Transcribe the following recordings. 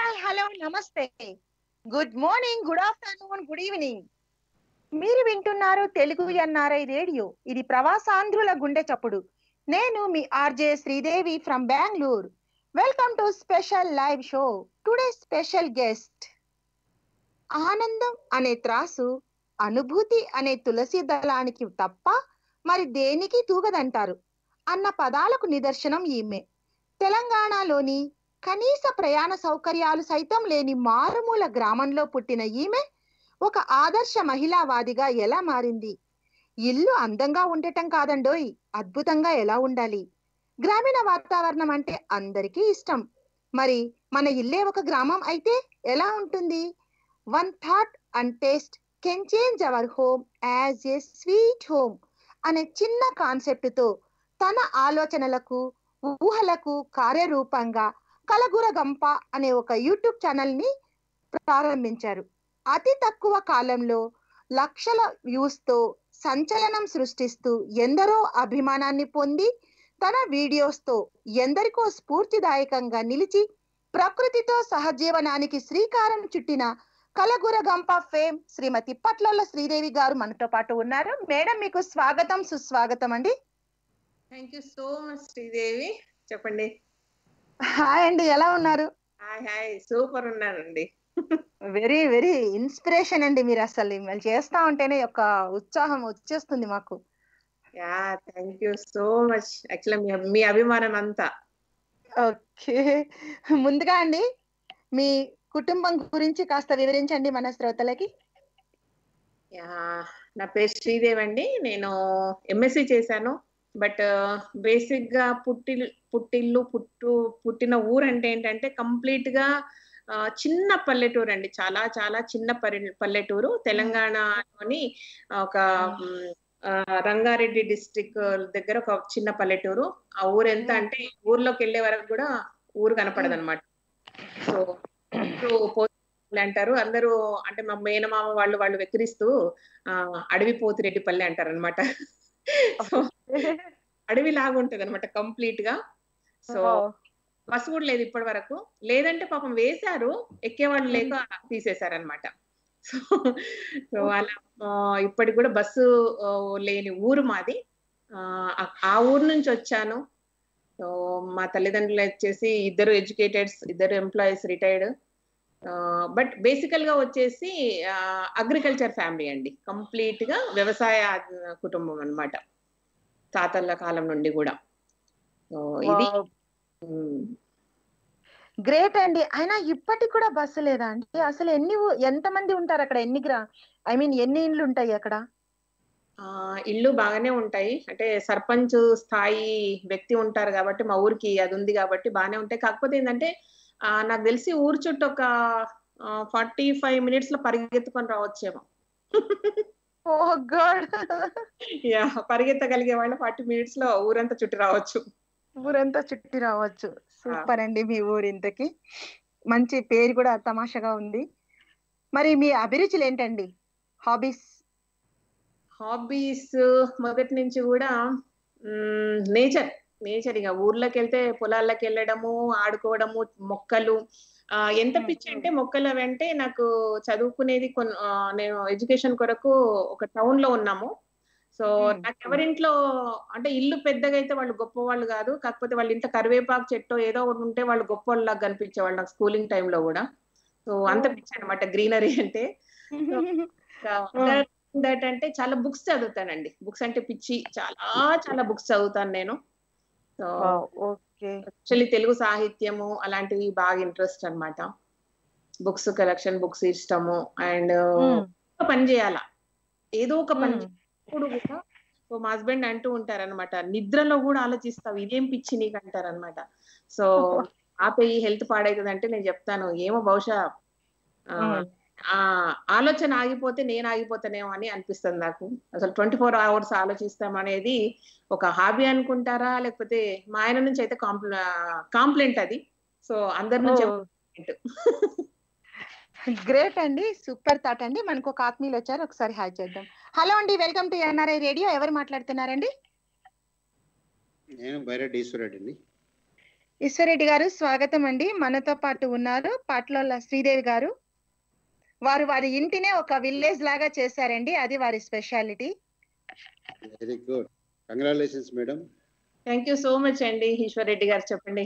Hi hello నమస్తే good morning good afternoon good evening మీరు వింటున్నారు తెలుగు ఎన్ఆర్ఐ రేడియో ఇది ప్రవాసాంధ్రుల గుండె చప్పుడు నేను మీ RJ Sridevi from Bengaluru welcome to special live show today special guest ఆనందం అనే త్రాసు అనుభూతి అనే తులసి దళానికి తప్ప మరి దేనికి తూగదంటారు అన్న పదాలకు నిదర్శనం ఈమె తెలంగాణలోని కనీస ప్రయాణ సౌకర్యాలు సైతం లేని మారుమూల గ్రామంలో పుట్టిన ఈమె ఒక ఆదర్శ మహిళావాదిగా ఎలా మారింది ఇల్లు అందంగా ఉండటం కాదండోయ్ అద్భుతంగా ఎలా ఉండాలి గ్రామీణ వాతావరణం అంటే అందరికీ ఇష్టం మరి మన ఇల్లే ఒక గ్రామం అయితే ఎలా ఉంటుంది one thought and taste can change our home as a sweet home అనే చిన్న కాన్సెప్ట్తో తన ఆలోచనలకు ఊహలకు కార్యరూపంగా కలగుర గంప అనే ఒక యూట్యూబ్ ఛానల్ ని ప్రారంభించారు అతి తక్కువ కాలంలో లక్షల వ్యూస్ తో సంచలనం సృష్టిస్తూ ఎందరో అభిమానాన్ని పొంది తన వీడియోస్ తో ఎందరికో స్ఫూర్తిదాయకంగా నిలిచి ప్రకృతితో సహజీవనానికి శ్రీకారం చుట్టిన కలగుర గంప ఫేమ్ శ్రీమతి పట్లల శ్రీదేవి గారు మనతో పాటు ఉన్నారు మేడం మీకు స్వాగతం సుస్వాగతం అండి thank you so much Sridevi చెప్పండి హాయ్ అండి ఎలా ఉన్నారు హాయ్ హాయ్ సూపర్ ఉన్నానండి వెరీ వెరీ ఇన్స్పిరేషన్ అండి మీరు అసలు మిమ్మల్ని చేస్తా ఉంటేనే ఒక ఉత్సాహం వచ్చేస్తుంది మాకు yeah thank you so much actually మీ మీ అభిమానం అంతా ఓకే ముందుగా అండి మీ కుటుంబం గురించి కాస్త వివరించండి మన శ్రోతలకి యా నా పేరు శ్రీదేవి అండి నేను ఎంఎస్సి చేశాను బట్ బేసిక్ గా పుట్టి పుట్టిల్లు పుట్టు పుట్టిన ఊరు అంటే ఏంటంటే కంప్లీట్ గా ఆ, చిన్న పల్లెటూరు అండి చాలా చాలా చిన్న పల్లె పల్లెటూరు తెలంగాణలోని ఒక మ్, ఆ, రంగారెడ్డి డిస్ట్రిక్ట్ దగ్గర ఒక చిన్న పల్లెటూరు ఆ ఊరు ఎంత అంటే ఊర్లోకి వెళ్ళే వరకు కూడా ఊరు కనపడదు అనమాట సో ఊరు పోతిరెడ్డిపల్లి అంటారు అందరూ అంటే మా మేనమామ వాళ్ళు వాళ్ళు వెక్కిరిస్తూ ఆ అడవి పోతిరెడ్డి పల్లె అంటారు అనమాట సో అడవి లాగా ఉంటది అనమాట కంప్లీట్ గా సో బస్సు కూడా లేదు ఇప్పటి వరకు లేదంటే పాపం వేశారు ఎక్కేవాళ్ళు లేక తీసేశారనమాట సో సో అలా ఆ, ఇప్పటికి కూడా బస్సు ఆ, లేని ఊరు మాది ఆ, ఆ- ఆ ఊరు నుంచి వచ్చాను సో మా తల్లిదండ్రులు వచ్చేసి ఇద్దరు ఎడ్యుకేటెడ్స్ ఇద్దరు ఎంప్లాయీస్ రిటైర్డ్ బట్ బేసికల్ గా వచ్చేసి అగ్రికల్చర్ ఫ్యామిలీ అండి కంప్లీట్ గా వ్యవసాయ కుటుంబం అన్నమాట తాతల కాలం నుండి కూడా సో ఇది ఉమ్, గ్రేట్ అండి అయినా ఇప్పటికి కూడా బస్సు లేదా అండి అసలు ఎన్ని ఊ- ఎంత మంది ఉంటారు అక్కడ ఎన్ని గ్రా ఐ మీన్ ఎన్ని ఇండ్లు ఉంటాయి అక్కడ ఆ ఇల్లు బాగానే ఉంటాయి అంటే సర్పంచ్ స్థాయి వ్యక్తి ఉంటారు కాబట్టి మా ఊరికి అది ఉంది కాబట్టి బాగానే ఉంటాయి కాకపోతే ఏంటంటే ఆ, నాకు తెలిసి ఊరు చుట్టూ ఒక ఫార్టీ ఫైవ్ మినిట్స్ లో పరిగెత్తుకొని రావచ్చేమో ఓ గాడ్ యా పరిగెత్తగలిగే వాళ్ళు ఫార్టీ మినిట్స్ లో ఊరంతా చుట్టూ రావచ్చు ఊరంతా చుట్టి రావచ్చు సూపర్ అండి మీ ఊరు ఇంతకి మంచి పేరు కూడా తమాషాగా ఉంది మరి మీ అభిరుచులు ఏంటండి హాబీస్ హాబీస్ మొదటి నుంచి కూడా నేచర్ నేచర్ ఇక ఊర్లోకి వెళ్తే పొలాల్లోకి వెళ్ళడము ఆడుకోవడము మొక్కలు ఆ, ఎంత పిచ్చి అంటే మొక్కలు అవి అంటే నాకు చదువుకునేది కొన్ ఆ, నేను ఎడ్యుకేషన్ కొరకు ఒక టౌన్ లో ఉన్నాము సో Hmm. నాకు ఎవరింట్లో అంటే ఇల్లు పెద్దగా అయితే వాళ్ళు గొప్ప వాళ్ళు కాదు కాకపోతే వాళ్ళ ఇంట్లో కరివేపాకు చెట్టు ఏదో ఒకటి ఉంటే వాళ్ళు గొప్ప వాళ్ళలాగా కనిపించేవాళ్ళు నాకు స్కూలింగ్ టైంలో కూడా సో అంత Oh. పిచ్చి అనమాట గ్రీనరీ అంటే దట్ అంటే చాలా బుక్స్ చదువుతానండి బుక్స్ అంటే పిచ్చి చాలా చాలా బుక్స్ చదువుతాను నేను సో ఓకే యాక్చువల్లీ తెలుగు సాహిత్యము అలాంటివి బాగా ఇంట్రెస్ట్ అన్నమాట బుక్స్ కలెక్షన్ బుక్స్ ఇష్టము అండ్ పని చేయాలా ఏదో ఒక పని Hmm. ఎప్పుడు కూడా సో మా హస్బెండ్ అంటూ ఉంటారన్నమాట నిద్రలో కూడా ఆలోచిస్తావు ఇదేం పిచ్చి నీకు అంటారనమాట సో ఆపేయి హెల్త్ పాడవుతుంది అంటే నేను చెప్తాను ఏమో బహుశా ఆ, ఆ ఆలోచన ఆగిపోతే నేను ఆగిపోతానేమో అని అనిపిస్తుంది నాకు అసలు ట్వంటీ ఫోర్ అవర్స్ ఆలోచిస్తాం అనేది ఒక హాబీ అనుకుంటారా లేకపోతే మా ఆయన నుంచి అయితే కాంప్ల కాంప్లైంట్ అది సో అందరి నుంచి గ్రేట్ అండి సూపర్ థాట్ అండి మనకు ఒక ఆత్మీయులు వచ్చారు ఒకసారి హాయ్ చేద్దాం హలో అండి వెల్కమ్ టు ఎన్ఆర్ఐ రేడియో ఎవరు మాట్లాడుతున్నారండి నేను బైరెడ్డి ఈశ్వరెడ్డి అండి ఈశ్వరెడ్డి గారు స్వాగతం అండి మనతో పాటు ఉన్నారు పాటలోళ్ళ శ్రీదేవి గారు వారు వారి ఇంటినే ఒక విలేజ్ లాగా చేశారండి అది వారి speciality very good congratulations madam thank you so much అండి ఈశ్వర్ రెడ్డి గారు చెప్పండి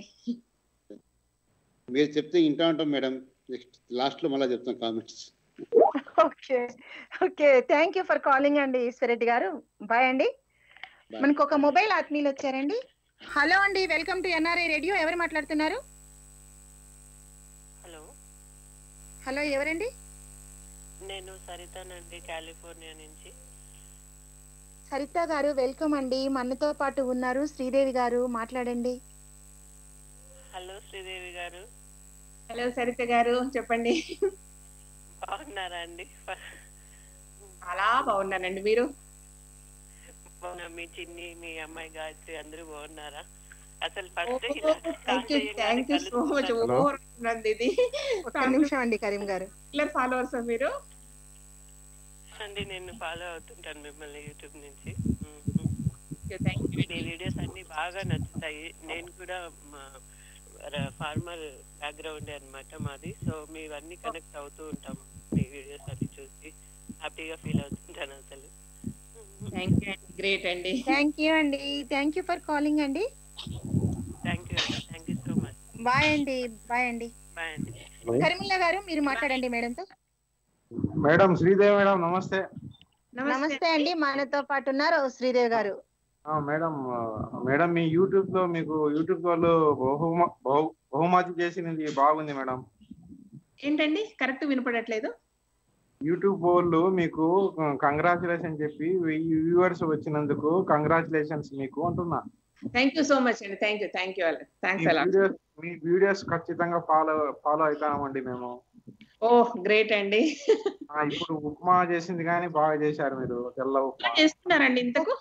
మీరు చెప్తే ఇంటా ఉంటాం మేడం నెక్స్ట్ లాస్ట్ లో మళ్ళీ చెప్తాం comments okay okay thank you for calling అండి ఈశ్వరెడ్డి గారు బాయ్ అండి మనకు ఒక మొబైల్ ఆత్మీయులు వచ్చారండి హలో అండి వెల్కమ్ టు ఎన్ఆర్ఐ రేడియో ఎవరు మాట్లాడుతున్నారు హలో హలో ఎవరండి నేను సరితానండి కాలిఫోర్నియా నుంచి సరిత గారు వెల్కమ్ అండి మనతో పాటు ఉన్నారు శ్రీదేవి గారు మాట్లాడండి హలో శ్రీదేవి గారు హలో సరిత గారు చెప్పండి బాగున్నారా అండి చాలా బాగున్నానండి మీరు బాగున్నా మీ చిన్ని మీ అమ్మాయి గాయత్రి అందరూ బాగున్నారా అసలు first thank you thank you so much over ఇది ఒక్క నిమిషం అండి కరీం గారు రెగ్యులర్ ఫాలోవర్స్ మీరు అండి నేను ఫాలో అవుతుంటాను మిమ్మల్ని యూట్యూబ్ నుంచి థ్యాంక్ యూ మీ వీడియోస్ అన్ని బాగా నచ్చుతాయి నేను కూడా మా ఫార్మర్ బ్యాక్గ్రౌండ్ అన్నమాట మాది సో మీవన్నీ కనెక్ట్ అవుతూ ఉంటాం మీ వీడియోస్ అన్ని చూసి హ్యాపీగా ఫీల్ అవుతుంటాను అసలు థ్యాంక్ యూ అండి గ్రేట్ అండి థ్యాంక్ యూ అండి థ్యాంక్ యూ ఫర్ కాలింగ్ అండి థ్యాంక్ యూ అండి thank you so much bye అండి బాయ్ అండి బాయ్ అండి కరీముల్లా గారు మీరు మాట్లాడండి మేడంతో మేడం శ్రీదేవి మేడం నమస్తే నమస్తే అండి మనతో పాటు ఉన్నారు శ్రీదేవి గారు ఆ, మేడం ఆ, మేడం మీ యూట్యూబ్ లో మీకు యూట్యూబ్ వాళ్ళు బహుమ బహు- బహుమతి చేసినది బాగుంది మేడం ఏంటండి కరెక్ట్ వినపడట్లేదు యూట్యూబ్ వాళ్ళు మీకు కంగ్రాచులేషన్ చెప్పి వెయ్యి వ్యూవర్స్ వచ్చినందుకు కంగ్రాచులేషన్స్ మీకు అంటున్నా థ్యాంక్ యూ సో మచ్ అండి థ్యాంక్ యూ థ్యాంక్ యూ మీ థ్యాంక్స్ అలా వీడియోస్ మీ వీడియోస్ ఖచ్చితంగా ఫాలో ఫాలో అవుతామండి మేము ఓ గ్రేట్ అండి ఆ, ఇప్పుడు ఉప్మా చేసింది కానీ బాగా చేశారు మీరు తెల్ల ఉప్మా ఎలా చేస్తున్నారండి ఇంతకు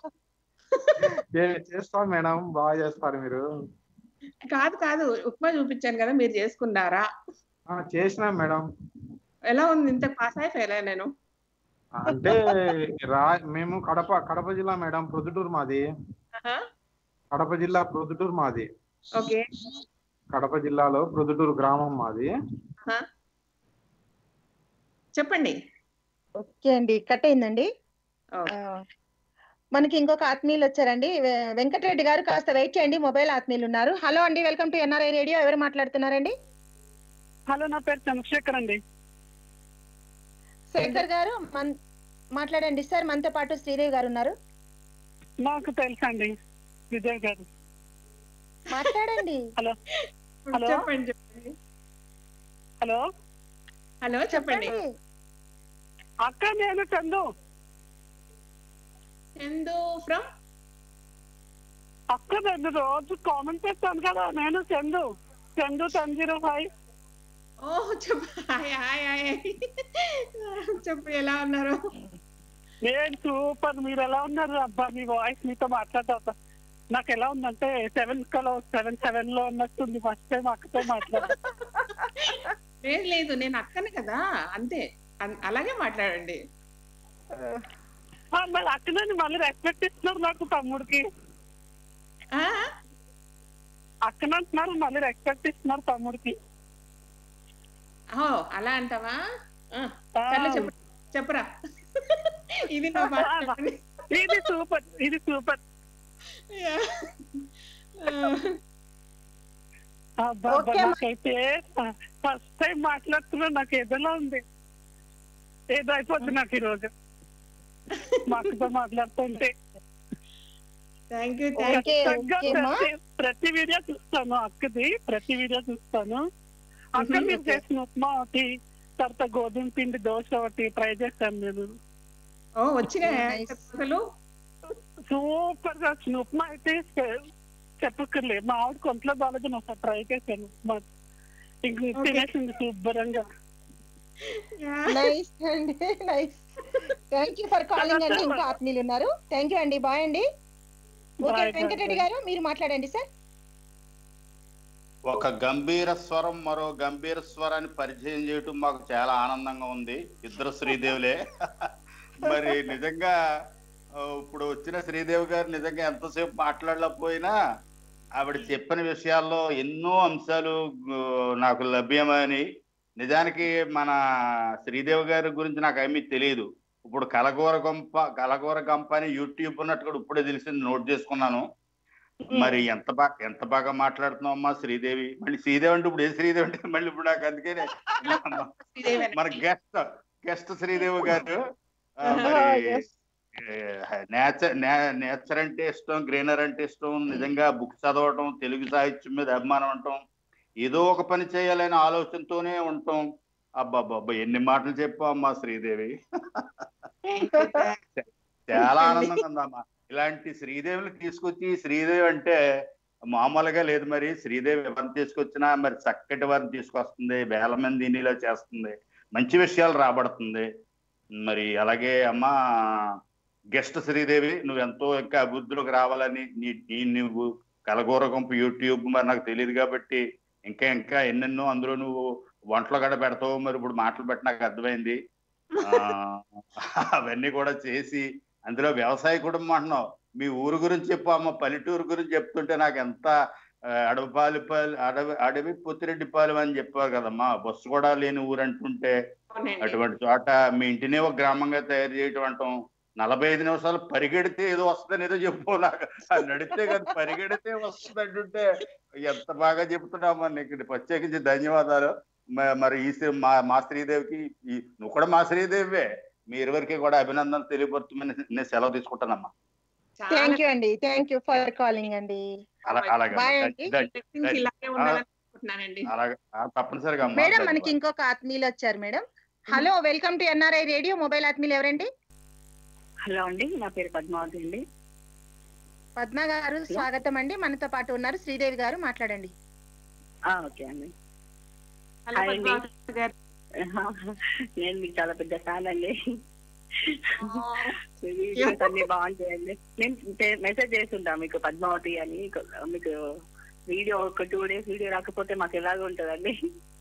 చే- చేస్తాం మేడం బాగా చేస్తారు మీరు కాదు కాదు ఉప్మా చూపించాను కదా మీరు చేసుకున్నారా ఆ, చేసినాం మేడం ఎలా ఉంది ఇంత పాస్ అయి ఫెయిల్ నేను అంటే రా మేము కడప కడప జిల్లా మేడం ప్రొద్దుటూరు మాది కడప జిల్లా ప్రొద్దుటూరు మాది ఓకే కడప జిల్లాలో ప్రొద్దుటూరు గ్రామం మాది చెప్పండి ఓకే అండి కట్ అయిందండి ఓ, ఆ, మనకి ఇంకొక ఆత్మీయులు వచ్చారండి వె- వెంకటరెడ్డి గారు కాస్త వెయిట్ చేయండి మొబైల్ ఆత్మీయులు ఉన్నారు హలో అండి వెల్కమ్ టు ఎన్ఆర్ఐ రేడియో ఎవరు మాట్లాడుతున్నారండి హలో నా పేరు చంద్రశేఖర్ అండి శేఖర్ గారు మన్ మాట్లాడండి సార్ మనతో పాటు శ్రీదేవి గారు ఉన్నారు నాకు తెలుసండి విజయ్ గారు మాట్లాడండి హలో హలో? చెప్పండి చెప్పండి హలో హలో చెప్పండి చెప్పండి అక్క నేను చందు చందు ఫ్రమ్ అక్క నేను రోజు కామెంట్ చేస్తాను కదా నేను Chandu Chandu ten zero five ఓ చెప్ప హాయ్ హాయ్ హాయ్ చెప్పు ఎలా ఉన్నారు నేను సూపర్ మీరు ఎలా ఉన్నారు అబ్బా మీ వాయిస్ మీతో మాట్లాడతా నాకు ఎలా ఉందంటే సెవెన్ కలో సెవెన్ సెవెన్ లో ఉన్నట్టుంది ఫస్ట్ టైం అక్కతో మాట్లాడతా లేదు లేదు నేను అక్కనే కదా అంతే అన్- అలాగే మాట్లాడండి ఆ, మరి అక్కనే మళ్ళీ రెస్పెక్ట్ ఇస్తున్నారు నాకు తమ్ముడికి ఆ? అక్కన అంటున్నారు మళ్ళీ రెస్పెక్ట్ ఇస్తున్నారు తమ్ముడికి ఓ అలా అంటావా ఆ, ఆ, సర్లే చెప్పు చెప్పురా ఇది నా భాష. ఇది సూపర్ ఇది సూపర్ యా. ఆ, అబ్బా, ఓకే అబ్బా, అమ్మా. నాకైతే ఫస్ట్ టైం మాట్లాడుతున్నా నాకు ఏదోలా ఉంది ఏదో అయిపోద్ది నాకు ఈ రోజు మా అక్కతో మాట్లాడుతుంటే థ్యాంక్ యూ థ్యాంక్ ఓకే ఖచ్చితంగా ఓకే అమ్మా ప్రతి- ప్రతి వీడియో చూస్తాను అక్కది ప్రతి వీడియో చూస్తాను అక్క Mhm, మీరు okay. చేసిన ఉప్మా ఒకటి తర్వాత గోధుమ పిండి దోశ ఒకటి ట్రై చేశాను నేను ఓ వచ్చినాయా Nice. అసలు సూపర్ గా వచ్చిన ఉప్మా అయితే చె- చెప్పక్కర్లే మా ఆవిడ కొంట్లో బాగాలేదు ఒకసారి ట్రై చేశాను ఉప్మా ఇంక Okay. తినేసింది శుభ్రంగా యా. నైస్ అండి nice thank you for calling అండి ఇంకా ఆత్మీయులు ఉన్నారు థ్యాంక్ యూ అండి బాయ్ అండి okay Bye, bye, Venkata Reddy bye. గారు మీరు మాట్లాడండి సార్ ఒక గంభీర స్వరం మరో గంభీర స్వరాన్ని పరిచయం చేయటం మాకు చాలా ఆనందంగా ఉంది ఇద్దరు శ్రీదేవులే మరి నిజంగా ఆ, ఇప్పుడు వచ్చిన శ్రీదేవి గారు నిజంగా ఎంతసేపు మాట్లాడలేకపోయినా ఆవిడ చెప్పిన విషయాల్లో ఎన్నో అంశాలు ఆ, నాకు లభ్యమని నిజానికి మన శ్రీదేవి గారి గురించి నాకు ఏమీ తెలియదు ఇప్పుడు కలగూర గంప కలగూర గంప అని యూట్యూబ్ ఉన్నట్టు కూడా ఇప్పుడే తెలిసింది నోట్ చేసుకున్నాను మరి ఎంత బాగా ఎంత బాగా మాట్లాడుతున్నావు అమ్మా శ్రీదేవి మళ్ళీ శ్రీదేవి అంటే ఇప్పుడు ఏ శ్రీదేవి అంటే మళ్ళీ ఇప్పుడు నాకు అందుకనే శ్రీదేవి మన గెస్ట్ గెస్ట్ శ్రీదేవి గారు ఆ, Ah, మరి yes. నేచర్ నేచర్ అంటే ఇష్టం గ్రీనర్ అంటే ఇష్టం నిజంగా బుక్ చదవటం తెలుగు సాహిత్యం మీద అభిమానం ఉండటం ఏదో ఒక పని చేయాలనే ఆలోచనతోనే ఉంటాం అబ్బాబ్బా ఎన్ని మాటలు చెప్పావు అమ్మా శ్రీదేవి చాలా ఆనందంగా ఉందమ్మా ఇలాంటి శ్రీదేవిని తీసుకొచ్చి శ్రీదేవి అంటే మామూలుగా లేదు మరి శ్రీదేవి ఎవరిని తీసుకొచ్చినా మరి చక్కటి వారిని తీసుకొస్తుంది వేల మంది దీనిలో చేస్తుంది మంచి విషయాలు రాబడుతుంది మరి అలాగే అమ్మా గెస్ట్ శ్రీదేవి నువ్వు ఎంతో ఇంకా అభివృద్ధిలోకి రావాలని నీ నీ నువ్వు కలగూర గుంపు యూట్యూబ్ మరి నాకు తెలియదు కాబట్టి ఇంకా ఇంకా ఎన్నెన్నో అందులో నువ్వు వంటలు గడ పెడతావు మరి ఇప్పుడు మాటలు పెట్టి నాకు అర్థమైంది ఆ, అవన్నీ కూడా చేసి అందులో వ్యవసాయ కుటుంబం అంటున్నావు మీ ఊరు గురించి చెప్పు అమ్మ పల్లెటూరు గురించి చెప్తుంటే నాకు ఎంత ఆ, అడవిపాలిపాలి అడవి అడవి పుత్తిరెడ్డిపాలెం అని చెప్పావు కదమ్మా బస్సు కూడా లేని ఊరు అంటుంటే అవునండి. అటువంటి చోట మీ ఇంటినే ఒక గ్రామంగా తయారు చేయటం అంటాం నలభై ఐదు నిమిషాలు పరిగెడితే ఏదో వస్తుందని ఏదో చెప్పు నాకు అది నడిస్తే కదా పరిగెడితే వస్తుంది అంటుంటే ఎంత బాగా చెప్తున్నావు నీకు ప్రత్యేకించి ధన్యవాదాలు మ- మరి ఈ శ్రీ- మా మా శ్రీదేవికి ఈ నువ్వు కూడా మా శ్రీదేవివే మీ ఇరువురికి కూడా అభినందనలు తెలియపరుతుమని నేను సెలవు తీసుకుంటానమ్మా చాలా థ్యాంక్ యూ అండి థ్యాంక్ యూ ఫర్ కాలింగ్ అండి అలా అలాగే Bye అండి. blessings ఇలాగే ఉండాలని అనుకుంటున్నానండి అలాగే ఆ, తప్పనిసరిగా అమ్మా. మేడం మనకి ఇంకొక ఆత్మీయులు వచ్చారు madam hello welcome to NRI radio mobile ఆత్మీయులు ఎవరండి హలో అండి నా పేరు పద్మావతి అండి పద్మ గారు స్వాగతం అండి మనతో పాటు ఉన్నారు శ్రీదేవి గారు మాట్లాడండి ఆ, ఓకే అండి హలో హాయ్ అండి. పద్మావతి గారు. నేను మీకు చాలా పెద్ద ఫ్యాన్ అండి మీ వీడియోస్ అన్ని బాగుంటాయండి నేను మె- మెసేజ్ చేస్తుంటా మీకు పద్మావతి అని మీకు వీడియో ఒక టూ డేస్ వీడియో రాకపోతే మాకు ఎలాగ ఉంటుందండి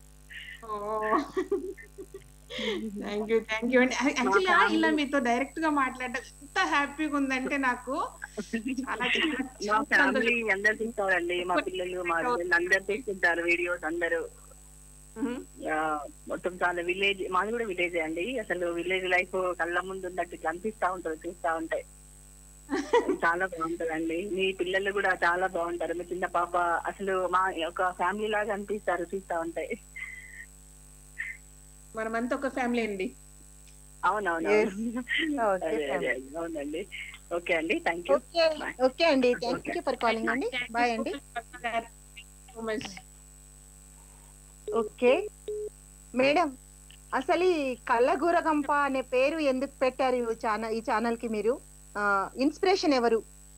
థ్యాంక్ యూ థ్యాంక్ యూ అండి యాక్చువల్లీ ఇలా మీతో డైరెక్ట్ గా మాట్లాడడం ఎంత హ్యాపీగా ఉందంటే నాకు చాలా చాలా మా చాలా ఫ్యామిలీ అందరు చూస్తారండి మా పిల్లలు మా husband అందరు చూస్తుంటారు వీడియోస్ అందరూ మ్మ్. ఆ, మొత్తం చాలా విలేజ్ మాది కూడా విలేజ్ అండి అసలు విలేజ్ లైఫ్ కళ్ళ ముందు ఉన్నట్టు ఇట్లా అనిపిస్తా ఉంటుంది చూస్తా ఉంటాయి చాలా బాగుంటదండి మీ పిల్లలు కూడా చాలా బాగుంటారు మీ చిన్న పాప అసలు మా ఒక ఫ్యామిలీ లాగా అనిపిస్తారు చూస్తా ఉంటాయి మనమంతా ఒక ఫ్యామిలీ అండి అవునవును Yes. Okay, అదే అదే అదే. అవునండి ఓకే అండి థ్యాంక్ యూ ఓకే ఓకే అండి థ్యాంక్ యూ ఫర్ కాలింగ్ అండి బాయ్ అండి సో మచ్ ఓకే మేడం అసలు ఈ కళ్ళగూర గంప అనే పేరు ఎందుకు పెట్టారు ఈ ఛానల్ ఈ ఛానల్ కి మీరు ఇన్స్పిరేషన్ ఎవరు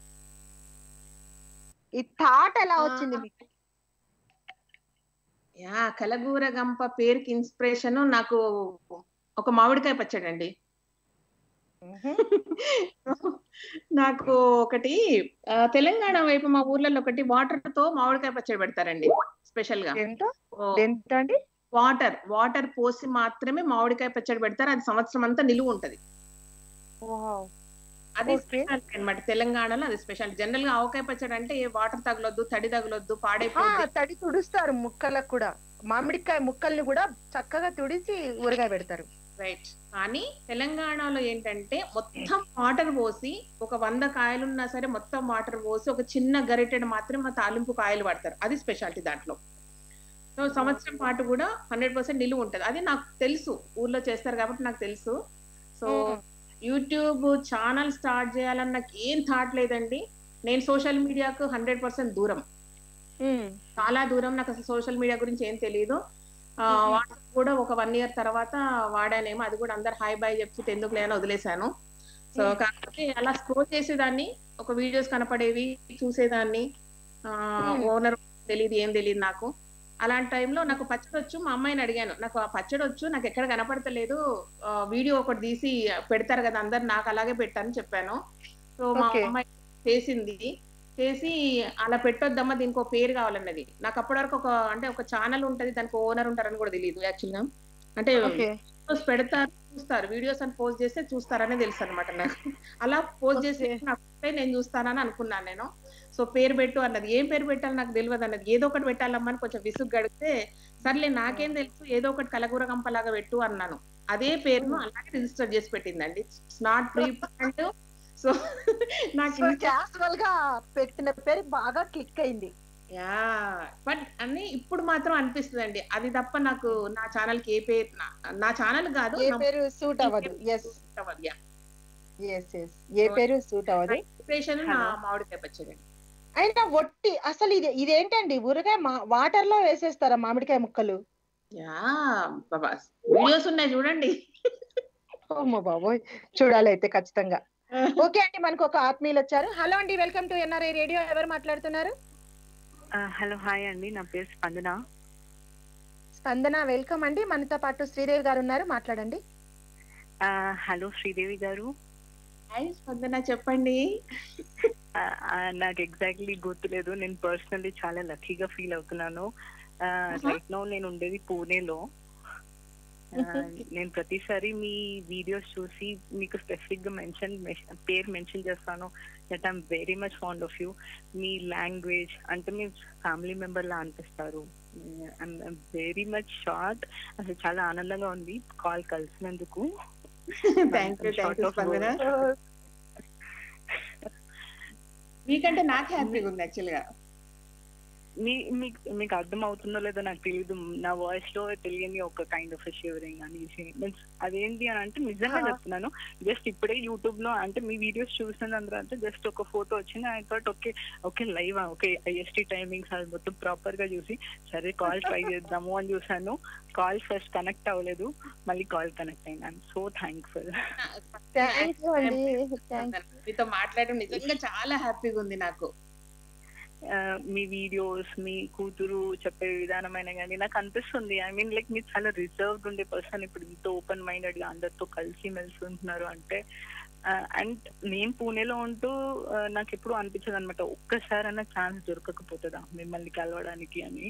ఈ థాట్ ఎలా వచ్చింది మీకు యా కలగూర గంప పేరుకి ఇన్స్పిరేషన్ నాకు ఒక మామిడికాయ పచ్చడి అండి నాకు ఒకటి ఆ, తెలంగాణ వైపు మా ఊర్లలో ఒకటి వాటర్ తో మామిడికాయ పచ్చడి పెడతారండి స్పెషల్ గా ఎంత ఎంత అండి వాటర్ వాటర్ పోసి మాత్రమే మామిడికాయ పచ్చడి పెడతారు అది సంవత్సరం అంతా నిలువ ఉంటది అది Okay. స్పెషల్ అన్నమాట తెలంగాణలో అది స్పెషల్ జనరల్ గా ఆవకాయ పచ్చడి అంటే ఏ వాటర్ తగలొద్దు తడి తగలొద్దు ఆ, పాడైపోద్ది తడి తుడుస్తారు ముక్కలకు కూడా మామిడికాయ ముక్కల్ని కూడా చక్కగా తుడిచి ఊరగాయ పెడతారు రైట్ కానీ తెలంగాణలో ఏంటంటే మొత్తం వాటర్ పోసి ఒక వంద కాయలు ఉన్నా సరే మొత్తం వాటర్ పోసి ఒక చిన్న గరిటెడు మాత్రమే ఆ తాలింపు కాయలు పడతారు అది స్పెషాలిటీ దాంట్లో సో సంవత్సరం పాటు కూడా హండ్రెడ్ పర్సెంట్ నిలువ ఉంటది అది నాకు తెలుసు ఊర్లో చేస్తారు కాబట్టి నాకు తెలుసు సో యూట్యూబ్ ఛానల్ స్టార్ట్ చేయాలని నాకు ఏం థాట్ లేదండి నేను సోషల్ మీడియాకు హండ్రెడ్ పర్సెంట్ దూరం చాలా దూరం నాకు అసలు సోషల్ మీడియా గురించి ఏం తెలియదు వాట్సాప్ కూడా ఒక వన్ ఇయర్ తర్వాత వాడానేమో అది కూడా అందరు హాయ్ బాయ్ చెప్తుంటే ఎందుకు లేని వదిలేశాను సో కాకపోతే అలా స్క్రోల్ చేసేదాన్ని ఒక వీడియోస్ కనపడేవి చూసేదాన్ని ఓనర్ తెలియదు ఏం తెలియదు నాకు అలాంటి టైంలో నాకు పచ్చడి వచ్చు మా అమ్మాయిని అడిగాను నాకు ఆ పచ్చడి వచ్చు నాకు ఎక్కడ కనపడతలేదు ఆ, వీడియో ఒకటి తీసి పెడతారు కదా అందరు నాకు అలాగే పెట్టాను చెప్పాను సో మా Okay. అమ్మాయి చేసింది చేసి అలా పెట్టొద్దమ్మా దీనికి ఒక పేరు కావాలన్నది నాకు అప్పటి వరకు ఒక అంటే ఒక ఛానల్ ఉంటది దానికి ఓనర్ ఉంటారని కూడా తెలియదు యాక్చువల్ గా అంటే ఓకే వీడియోస్ పెడతారు చూస్తారు వీడియోస్ అని పోస్ట్ చేస్తే చూస్తారని తెలుసు అనమాట నాకు అలా పోస్ట్ చేసి నాకు వస్తే నేను చూస్తానని అనుకున్నాను నేను సో పేరు పెట్టు అన్నది ఏం పేరు పెట్టాలి నాకు తెలియదు అన్నది ఏదో ఒకటి పెట్టాలమ్మా అని కొంచెం విసుగు గడితే సర్లే నాకేం తెలుసు ఏదో ఒకటి కలగూర గంపలాగా పెట్టు అన్నాను అదే పేరును అలాగే రిజిస్టర్ చేసి పెట్టిందండి it's not pre planned so నాకు ఇంకా క్యాజువల్ గా పెట్టిన పేరు బాగా క్లిక్ అయింది యా బట్ అని ఇప్పుడు మాత్రం అనిపిస్తుందండి అది తప్ప నాకు నా ఛానల్ కి ఏ పేరు నా- నా ఛానల్ కాదు ఏ నా పేరు సూట్ అవ్వదు ఎస్ suit అవ్వదు. Yeah. ఎస్ ఎస్ ఏ పేరు సూట్ అవ్వదు Inspiration నా మామిడికాయ పచ్చడి అయినా ఒట్టి అసలు ఇది ఇదేంటండి ఊరగాయ వాటర్ లో వేసేస్తారా మామిడికాయ ముక్కలు యా బాబా వీడియోస్ ఉన్నాయి చూడండి ఓమో బాబోయ్ చూడాలి అయితే ఖచ్చితంగా ఓకే అండి మనకు ఒక ఆత్మీయులు వచ్చారు హలో అండి వెల్కమ్ టు ఎన్ఆర్ఐ రేడియో ఎవరు మాట్లాడుతున్నారు హలో హాయ్ అండి నా పేరు స్పందన స్పందన వెల్కమ్ అండి మనతో పాటు శ్రీదేవి గారు ఉన్నారు మాట్లాడండి హలో శ్రీదేవి గారు హాయ్ స్పందన చెప్పండి ఆ, ఆ, నాకు ఎగ్జాక్ట్లీ గుర్తులేదు నేను పర్సనల్లీ చాలా లక్కీగా ఫీల్ అవుతున్నాను రైట్ నో నేను ఉండేది పూణేలో ఆ, నేను ప్రతిసారి మీ వీడియోస్ చూసి మీకు స్పెసిఫిక్ గా మెన్షన్ పేరు మెన్షన్ చేస్తాను that I'm very much fond of you మీ లాంగ్వేజ్ అంటే మీ ఫ్యామిలీ మెంబర్ లా అనిపిస్తారు వెరీ మచ్ షార్ట్ అసలు చాలా ఆనందంగా ఉంది కాల్ కలిసినందుకు thank you thank you Spandana మీకంటే నాకు హ్యాపీగా ఉంది యాక్చువల్ గా మీ మీకు మీకు అర్థం అవుతుందో లేదో నాకు తెలియదు నా వాయిస్ లో తెలియని ఒక కైండ్ ఆఫ్ షివరింగ్ అనేసి మీన్స్ అదేంటి అని అంటే నిజంగా చెప్తున్నాను జస్ట్ ఇప్పుడే యూట్యూబ్ లో అంటే మీ వీడియోస్ చూసిన తర్వాత జస్ట్ ఒక ఫోటో వచ్చింది I thought okay okay live okay IST timings అది మొత్తం ప్రాపర్ గా చూసి సరే కాల్ ట్రై చేద్దాము అని చూసాను కాల్ ఫస్ట్ కనెక్ట్ అవ్వలేదు మళ్ళీ కాల్ కనెక్ట్ అయినాను సో థ్యాంక్ఫుల్ థ్యాంక్ యూ అండి థ్యాంక్ మీతో మాట్లాడడం నిజంగా చాలా హ్యాపీగా ఉంది నాకు ఆ, మీ వీడియోస్ మీ కూతురు చెప్పే విధానమైన కానీ నాకు అనిపిస్తుంది ఐ మీన్ లైక్ మీరు చాలా రిజర్వ్డ్ ఉండే పర్సన్ ఇప్పుడు ఇంత ఓపెన్ మైండెడ్ గా అందరితో కలిసి మెలిసి ఉంటున్నారు అంటే అండ్ నేను పూణేలో ఉంటూ ఆ, నాకు ఎప్పుడు అనిపించదు అనమాట ఒక్కసారైనా ఛాన్స్ దొరకకపోతుందా మిమ్మల్ని కలవడానికి అని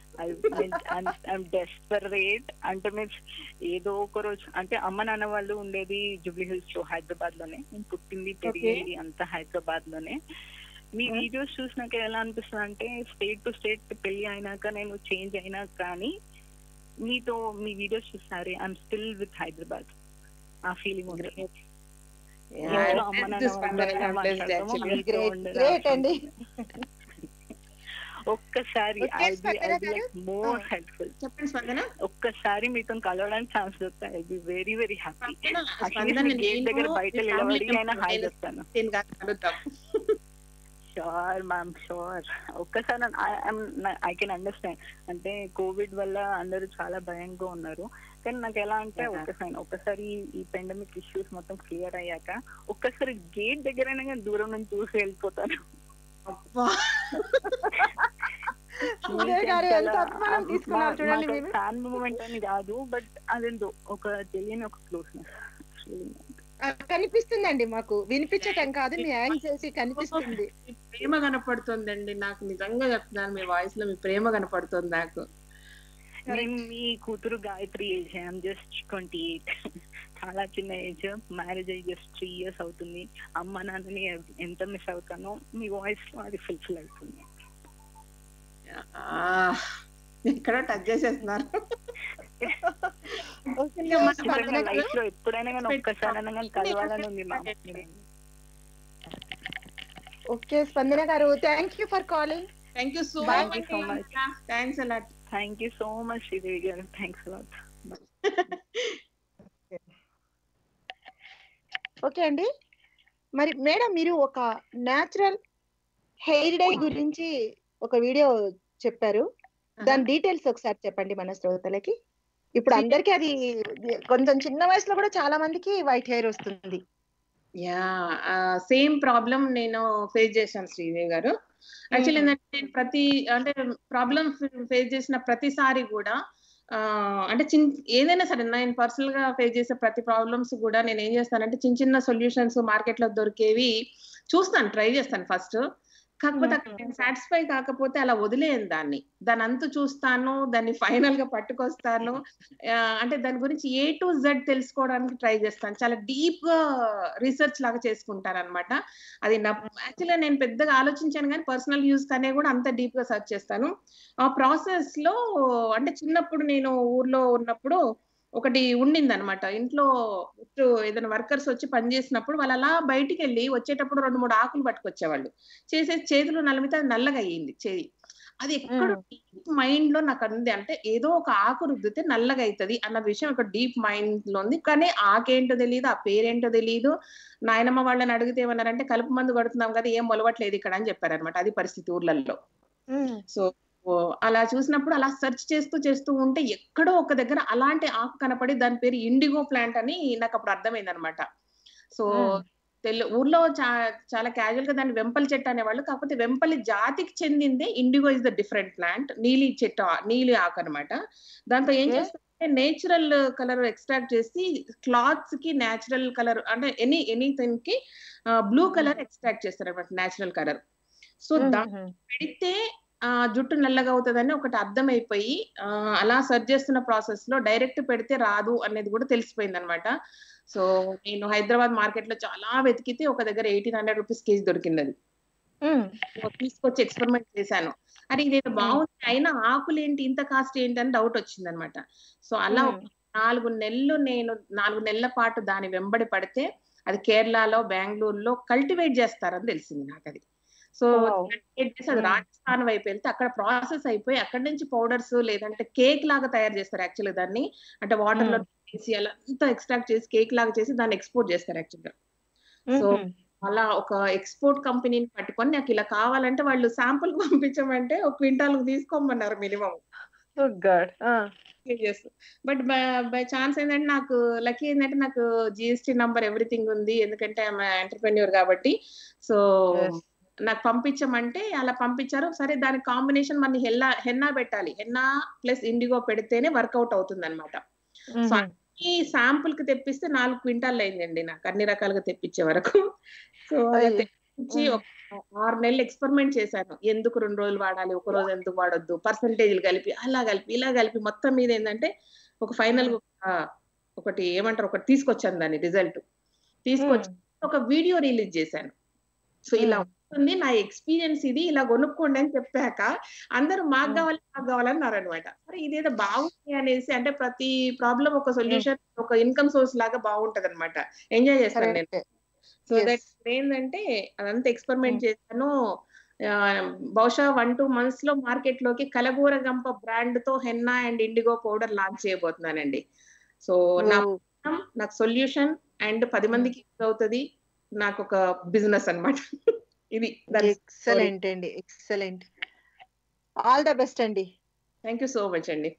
డెస్పరేట్ అంటే మీన్స్ ఏదో ఒక రోజు అంటే అమ్మ నాన్న వాళ్ళు ఉండేది జూబ్లీ హిల్స్ లో హైదరాబాద్ లోనే నేను పుట్టింది పెరిగింది అంతా హైదరాబాద్ లోనే మీ వీడియోస్ చూసినాక ఎలా అనిపిస్తుంది అంటే స్టేట్ టు స్టేట్ పెళ్లి అయినాక నేను చేంజ్ అయినా కానీ మీతో మీ వీడియోస్ చూసారే ఐఎమ్ స్టిల్ విత్ హైదరాబాద్ ఆ ఫీలింగ్ ఉంది ఇంట్లో అమ్మ నాన్న వాళ్ళతో ఎలా మాట్లాడతామో మీతో ఉండదు ఆ గ్రేట్ అండి ఒక్కసారి Okay, స్పందన గారు. మోర్ హెల్ప్ఫుల్ చెప్పండి స్పందన ఒక్కసారి మీతో కలవడానికి ఛాన్స్ దొరుకుతాయి I be very very happy Spandana, Spandana, gate దగ్గర నేను బయట మీ నిలబడి family అయినా హాయ్ నేను చెప్తాను నేను కాదు కలుద్దాం షూర్ మ్యామ్ షూర్ ఒక్కసారి ఐ కెన్ అండర్స్టాండ్ అంటే కోవిడ్ వల్ల అందరూ చాలా భయంగా ఉన్నారు కానీ నాకు ఎలా అంటే ఒక్కసారి ఒక్కసారి ఈ పెండమిక్ ఇష్యూస్ మొత్తం క్లియర్ అయ్యాక ఒక్కసారి గేట్ దగ్గరైనా కానీ దూరం నుంచి చూసి వెళ్ళిపోతాను శ్రీదేవి గారు ఎంత అభిమానం తీసుకున్నారు చూడండి మీరు ఫ్యాన్ మూమెంట్ అని కాదు బట్ అదేందో ఒక తెలియని ఒక క్లోజ్నెస్ ఆ, కనిపిస్తుందండి మాకు వినిపించటం కాదు మీ యాన్ చేసి కనిపిస్తుంది మీ ప్రేమ కనపడుతుందండి నాకు నిజంగా చెప్తున్నాను మీ వాయిస్ లో మీ ప్రేమ కనపడుతుంది నాకు నేను మీ కూతురు Gayatri age I'm just twenty eight చాలా చిన్న ఏజ్ మ్యారేజ్ అయ్యి జస్ట్ త్రీ ఇయర్స్ అవుతుంది అమ్మ నాన్నని ఎంత మిస్ అవుతానో మీ వాయిస్ లో అది ఫుల్ఫిల్ అవుతుంది ఆ, ఎక్కడో టచ్ చేసేస్తున్నారు ఓకే, స్పందన గారు. లైఫ్ లో ఎప్పుడైనా కానీ ఒక్కసారైనా కానీ కలవాలని ఉంది మా ఓకే స్పందన గారు thank you for calling thank you so Thank మచ్ you so much. Thanks a lot thank you so much Sridevi గారు థ్యాంక్స్ లాట్ ఓకే అండి మరి మేడం మీరు ఒక న్యాచురల్ హెయిర్ డై గురించి ఒక వీడియో చెప్పారు దాని డీటెయిల్స్ ఒకసారి చెప్పండి మన శ్రోతలకి ఇప్పుడు అందరికి అది కొంచెం చిన్న వయసులో కూడా చాలా మందికి వైట్ హెయిర్ వస్తుంది యా సేమ్ ప్రాబ్లం నేను ఫేస్ చేశాను శ్రీదేవి గారు యాక్చువల్లీ ఏంటంటే నేను ప్రతి అంటే ప్రాబ్లం ఫేస్ చేసిన ప్రతిసారి కూడా ఆ, అంటే చిన్ ఏదైనా సరే నేను పర్సనల్ గా ఫేస్ చేసే ప్రతి ప్రాబ్లమ్స్ కూడా నేను ఏం చేస్తానంటే చిన్న చిన్న సొల్యూషన్స్ మార్కెట్ లో దొరికేవి చూస్తాను ట్రై చేస్తాను ఫస్ట్ కాకపోతే అక్కడ నేను సాటిస్ఫై కాకపోతే అలా వదిలేయను దాన్ని దాని అంతు చూస్తాను దాన్ని ఫైనల్ గా పట్టుకొస్తాను ఆ, అంటే దాని గురించి ఏ టు జెడ్ తెలుసుకోవడానికి ట్రై చేస్తాను చాలా డీప్ గా రీసెర్చ్ లాగా చేసుకుంటాను అనమాట అది నా యాక్చువల్గా నేను పెద్దగా ఆలోచించాను కానీ పర్సనల్ యూస్ కనే కూడా అంత డీప్ గా సెర్చ్ చేస్తాను ఆ ప్రాసెస్ లో అంటే చిన్నప్పుడు నేను ఊర్లో ఉన్నప్పుడు ఒకటి ఉండింది అనమాట ఇంట్లో ఇటు ఏదైనా వర్కర్స్ వచ్చి పని చేసినప్పుడు వాళ్ళు అలా బయటికి వెళ్ళి వచ్చేటప్పుడు రెండు మూడు ఆకులు పట్టుకొచ్చేవాళ్ళు చేసే చేతులు నల్లమితే అది నల్లగా అయ్యింది చేయి అది ఎక్కడ మైండ్ లో నాకు ఉంది అంటే ఏదో ఒక ఆకు రుద్దితే నల్లగా అవుతుంది అన్న విషయం ఒక డీప్ మైండ్ లో ఉంది కానీ ఆకేంటో తెలియదు ఆ పేరేంటో తెలియదు నాయనమ్మ వాళ్ళని అడిగితే ఏమన్నారంటే కలుపు మందు కొడుతున్నాం కదా ఏం మొలవట్లేదు ఇక్కడ అని చెప్పారనమాట అది పరిస్థితి ఊర్లలో సో ఓ, అలా చూసినప్పుడు అలా సెర్చ్ చేస్తూ చేస్తూ ఉంటే ఎక్కడో ఒక దగ్గర అలాంటి ఆకు కనపడి దాని పేరు ఇండిగో ప్లాంట్ అని నాకు అప్పుడు అర్థమైంది అనమాట సో తెలు ఊర్లో చా చాలా క్యాజువల్ గా దాన్ని వెంపలి చెట్టు అనేవాళ్ళు కాకపోతే వెంపలి జాతికి చెందిందే indigo is the different plant నీలి చెట్టు ఆ- నీలి ఆకు అనమాట దాంతో ఏం Okay. చేస్తారంటే నేచురల్ కలర్ ఎక్స్ట్రాక్ట్ చేసి క్లాత్స్ కి నేచురల్ కలర్ అంటే ఎనీ ఎనీథింగ్ కి బ్లూ కలర్ ఎక్స్ట్రాక్ట్ చేస్తారు అనమాట నేచురల్ కలర్ సో దాన్ని పెడితే ఆ జుట్టు నల్లగా అవుతుందని ఒకటి అర్థమైపోయి ఆ, అలా సర్చ్ చేస్తున్న ప్రాసెస్ లో డైరెక్ట్ పెడితే రాదు అనేది కూడా తెలిసిపోయింది అనమాట సో నేను హైదరాబాద్ మార్కెట్ లో చాలా వెతికితే ఒక దగ్గర ఎయిటీన్ హండ్రెడ్ రూపీస్ కేజీ దొరికింది అది తీసుకొచ్చి ఎక్స్పెరిమెంట్ చేశాను అరే ఇదేదో బాగుంది అయినా ఆకులు ఏంటి ఇంత కాస్ట్ ఏంటి అని డౌట్ వచ్చింది అనమాట సో అలా ఒక నాలుగు నెలలు నేను నాలుగు నెలల పాటు దాని వెంబడి పడితే అది కేరళలో బెంగళూరులో కల్టివేట్ చేస్తారని తెలిసింది నాకు అది సో Wow. కల్టివేట్ చేసి అది రాజస్థాన్ వైపు వెళ్తే అక్కడ ప్రాసెస్ అయిపోయి అక్కడ నుంచి పౌడర్స్ లేదంటే కేక్ లాగా తయారు చేస్తారు యాక్చువల్గా దాన్ని అంటే వాటర్ లో వేసి అలా అంతా ఎక్స్ట్రాక్ట్ చేసి కేక్ లాగా చేసి దాన్ని ఎక్స్పోర్ట్ చేస్తారు యాక్చువల్గా సో అలా ఒక ఎక్స్పోర్ట్ కంపెనీని పట్టుకొని నాకు ఇలా కావాలంటే వాళ్ళు శాంపుల్ పంపించమంటే ఒక క్వింటాల్ తీసుకోమన్నారు మినిమం బట్ బై ఛాన్స్ ఏంటంటే నాకు లక్కీ ఏంటంటే నాకు జిఎస్టి నంబర్ ఎవ్రీథింగ్ ఉంది ఎందుకంటే ఆమె ఎంటర్ప్రెన్యూర్ కాబట్టి సో Yes. నాకు పంపించమంటే అలా పంపించారు సరే దాని కాంబినేషన్ మన హెన్నా హెన్నా పెట్టాలి హెన్నా ప్లస్ ఇండిగో పెడితేనే వర్కౌట్ అవుతుంది అనమాట సో ఈ శాంపుల్ కి తెప్పిస్తే నాలుగు క్వింటాల్ అయిందండి నాకు అన్ని రకాలుగా తెప్పించే వరకు సో అలా అయ్యో. తెప్పించి ఒక ఆరు నెలలు ఎక్స్పెరిమెంట్ చేశాను ఎందుకు రెండు రోజులు వాడాలి ఒక రోజు ఎందుకు వాడొద్దు పర్సంటేజ్లు కలిపి అలా కలిపి ఇలా కలిపి మొత్తం మీద ఏంటంటే ఒక ఫైనల్ ఒకటి ఏమంటారు ఒకటి తీసుకొచ్చాను దాని రిజల్ట్ తీసుకొచ్చి ఒక వీడియో రిలీజ్ చేశాను సో ఇలా ఉంటుంది నా ఎక్స్పీరియన్స్ ఇది ఇలా కొనుక్కోండి అని చెప్పాక అందరూ మాకు కావాలి మాకు కావాలన్నారు అనమాట మరి ఇదేదో బాగుంది అనేసి అంటే ప్రతి ప్రాబ్లం ఒక సొల్యూషన్ ఒక ఇన్కమ్ సోర్స్ లాగా బాగుంటది అనమాట ఎంజాయ్ చేస్తాను నేను సో Yes. దట్ ఏంటంటే అదంతా ఎక్స్పెరిమెంట్ చేశాను ఆ, బహుశా వన్ టూ మంత్స్ లో మార్కెట్ లోకి కలగూర గంప బ్రాండ్ తో henna and indigo powder launch చేయబోతున్నానండి సో నా ప్రయత్నం, నాకు సొల్యూషన్ అండ్ పది మందికి యూజ్ అవుతుంది నాకు ఒక బిజినెస్ అన్నమాట ఇది ఎక్సలెంట్ అండి ఎక్సలెంట్ ఆల్ ద బెస్ట్ అండి థ్యాంక్ యూ సో మచ్ అండి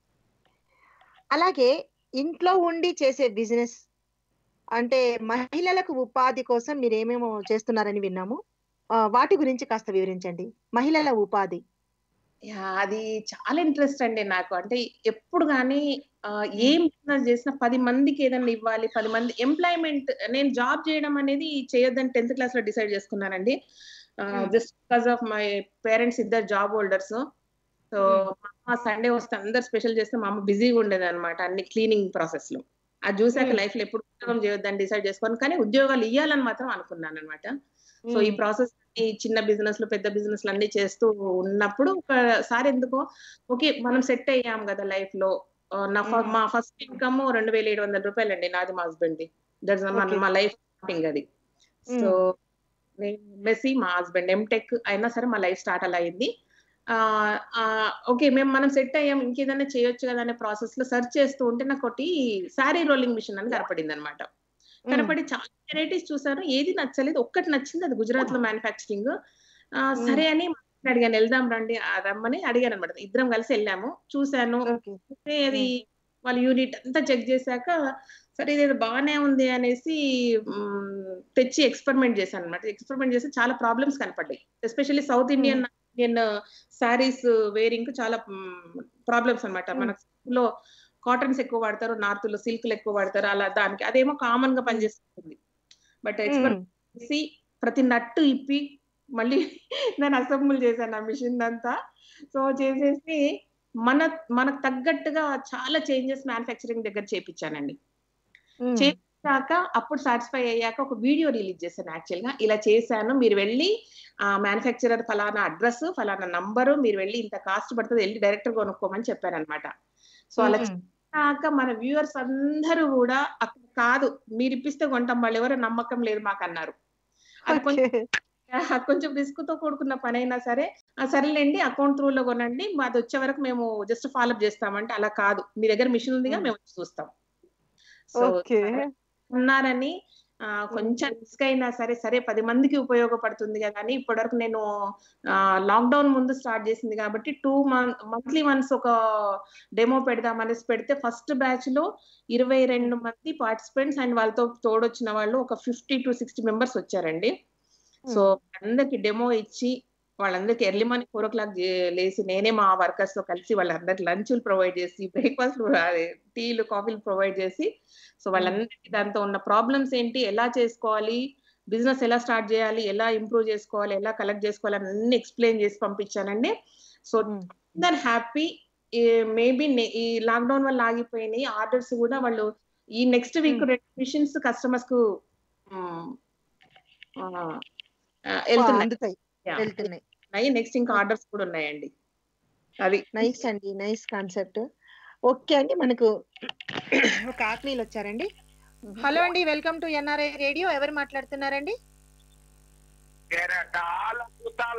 అలాగే ఇంట్లో ఉండి చేసే బిజినెస్ అంటే మహిళలకు ఉపాధి కోసం మీరు ఏమేమో చేస్తున్నారని విన్నాము ఆ, వాటి గురించి కాస్త వివరించండి మహిళల ఉపాధి యా, అది చాలా ఇంట్రెస్ట్ అండి నాకు అంటే ఎప్పుడు కానీ ఆ, ఏం బిజినెస్ చేసినా పది మందికి ఏదైనా ఇవ్వాలి పది మంది ఎంప్లాయ్మెంట్ నేను జాబ్ చేయడం అనేది చేయొద్దని టెన్త్ క్లాస్ లో డిసైడ్ చేసుకున్నానండి just because of my parents ఇద్దరు జాబ్ హోల్డర్స్ సో మా అమ్మ సండే వస్తే అందరు స్పెషల్ చేస్తే మా అమ్మ బిజీగా ఉండేది అనమాట అన్ని క్లీనింగ్ ప్రాసెస్ లో అది చూసాక లైఫ్ లో ఎప్పుడు ఉద్యోగం చేయొద్దని డిసైడ్ చేసుకొని కానీ ఉద్యోగాలు ఇవ్వాలని మాత్రం అనుకున్నాను అనమాట సో ఈ ప్రాసెస్ ఈ చిన్న బిజినెస్ లు పెద్ద బిజినెస్ లు అన్ని చేస్తూ ఉన్నప్పుడు ఒకసారి ఎందుకో ఓకే మనం సెట్ అయ్యాం కదా లైఫ్ లో ఆ, నా ఫ- మా ఫస్ట్ ఇన్కమ్ రెండు వేల ఏడు వందల రూపాయలు అండి నాది మా హస్బెండ్ ది దట్స్ Okay. మా లైఫ్ స్టార్టింగ్ అది సో నేను మెస్సీ మా హస్బెండ్ ఎంటెక్ అయినా సరే మా లైఫ్ స్టార్ట్ అలా అయింది ఓకే మేము మనం సెట్ అయ్యాం ఇంకేదైనా చేయొచ్చు కదా అనే ప్రాసెస్ లో సెర్చ్ చేస్తూ ఉంటే నాకు ఒకటి శారీ రోలింగ్ మిషన్ అని కనపడింది అనమాట కనపడి చాలా వెరైటీస్ చూసాను ఏది నచ్చలేదు ఒక్కటి నచ్చింది అది గుజరాత్ లో మ్యానుఫాక్చరింగ్ సరే అని మా husband అడిగాను వెళ్దాం రండి ఆ రమ్మని అడిగాను అనమాట ఇద్దరం కలిసి వెళ్ళాము చూశాను చూస్తే అది వాళ్ళ యూనిట్ అంతా చెక్ చేశాక సరే ఇది బాగానే ఉంది అనేసి మ్, తెచ్చి ఎక్స్పెరిమెంట్ చేశాను అనమాట ఎక్స్పెరిమెంట్ చేసి చాలా ప్రాబ్లమ్స్ కనపడ్డాయి especially south Indian Indian saris wearing చాలా ప్రాబ్లమ్స్ అన్నమాట మన లో కాటన్స్ ఎక్కువ వాడతారు నార్త్ లో సిల్క్ ఎక్కువ వాడతారు అలా దానికి అదేమో కామన్ గా పనిచేస్తుంది బట్ ఎక్స్పెరిమెంట్ చేసి ప్రతి నట్టు ఇప్పి మళ్ళీ నేను అసెంబుల్ చేశాను ఆ మిషన్ అంతా సో చేసేసి మన మనకు తగ్గట్టుగా చాలా చేంజెస్ మ్యానుఫ్యాక్చరింగ్ దగ్గర చేపించానండి చేశాక అప్పుడు సాటిస్ఫై అయ్యాక ఒక వీడియో రిలీజ్ చేశాను యాక్చువల్ గా ఇలా చేశాను మీరు వెళ్ళి ఆ మ్యానుఫ్యాక్చరర్ ఫలానా అడ్రస్ ఫలానా నంబరు మీరు వెళ్ళి ఇంత కాస్ట్ పడుతుంది వెళ్ళి డైరెక్టర్ కొనుక్కోమని చెప్పాను అనమాట సో అలా చేశాక మన వ్యూవర్స్ అందరూ కూడా అక్కడ కాదు మీరు ఇప్పిస్తే కొంటాం వాళ్ళు ఎవరు నమ్మకం లేదు మాకు అన్నారు అది కొంచెం కొంచెం రిస్క్ తో కూడుకున్న పని అయినా సరే ఆ సరేలేండి అకౌంట్ త్రూ లో కొనండి మాది వచ్చే వరకు మేము జస్ట్ ఫాలోఅప్ చేస్తామంటే అలా కాదు మీ దగ్గర మిషన్ ఉందిగా మేము వచ్చి చూస్తాం సో ఓకే ఉన్నారని ఆ, కొంచెం రిస్క్ అయినా సరే సరే పది మందికి ఉపయోగపడుతుంది కదా అని ఇప్పటివరకు నేను లాక్డౌన్ ముందు స్టార్ట్ చేసింది కాబట్టి టూ మంత్ మంత్లీ వన్స్ ఒక డెమో పెడదాం అనేసి పెడితే ఫస్ట్ బ్యాచ్ లో ఇరవై రెండు మంది పార్టిసిపెంట్స్ అండ్ వాళ్ళతో తోడొచ్చిన వాళ్ళు ఒక ఫిఫ్టీ టు సిక్స్టీ మెంబర్స్ వచ్చారండి సో అందరికి డెమో ఇచ్చి వాళ్ళందరికి early morning four o'clock లేసి నేనే మా వర్కర్స్ తో కలిసి వాళ్ళందరికి లంచ్లు ప్రొవైడ్ చేసి బ్రేక్ఫాస్ట్ టీలు కాఫీలు ప్రొవైడ్ చేసి సో వాళ్ళందరికీ దాంతో ఉన్న ప్రాబ్లమ్స్ ఏంటి ఎలా చేసుకోవాలి బిజినెస్ ఎలా స్టార్ట్ చేయాలి ఎలా ఇంప్రూవ్ చేసుకోవాలి ఎలా కలెక్ట్ చేసుకోవాలి అని అన్ని ఎక్స్ప్లెయిన్ చేసి పంపించానండి సో అందరు హ్యాపీ మేబీ ఈ లాక్డౌన్ వల్ల ఆగిపోయినాయి ఆర్డర్స్ కూడా వాళ్ళు ఈ నెక్స్ట్ వీక్ రెండు మిషన్స్ కస్టమర్స్ కు ఉమ్, ఆ, ఆ, వెళ్తున్నాయి అందుతాయి Yeah. వెళ్తున్నాయి నెక్స్ట్ ఇంకా ఆర్డర్స్ కూడా ఉన్నాయండి అది నైస్ అండి నైస్ కాన్సెప్ట్ ఓకే అండి మనకు ఒక ఆత్మీయులు వచ్చారండి హలో అండి వెల్కమ్ టు ఎన్ఆర్ఐ రేడియో ఎవరు మాట్లాడుతున్నారండి చాలా అద్భుతాల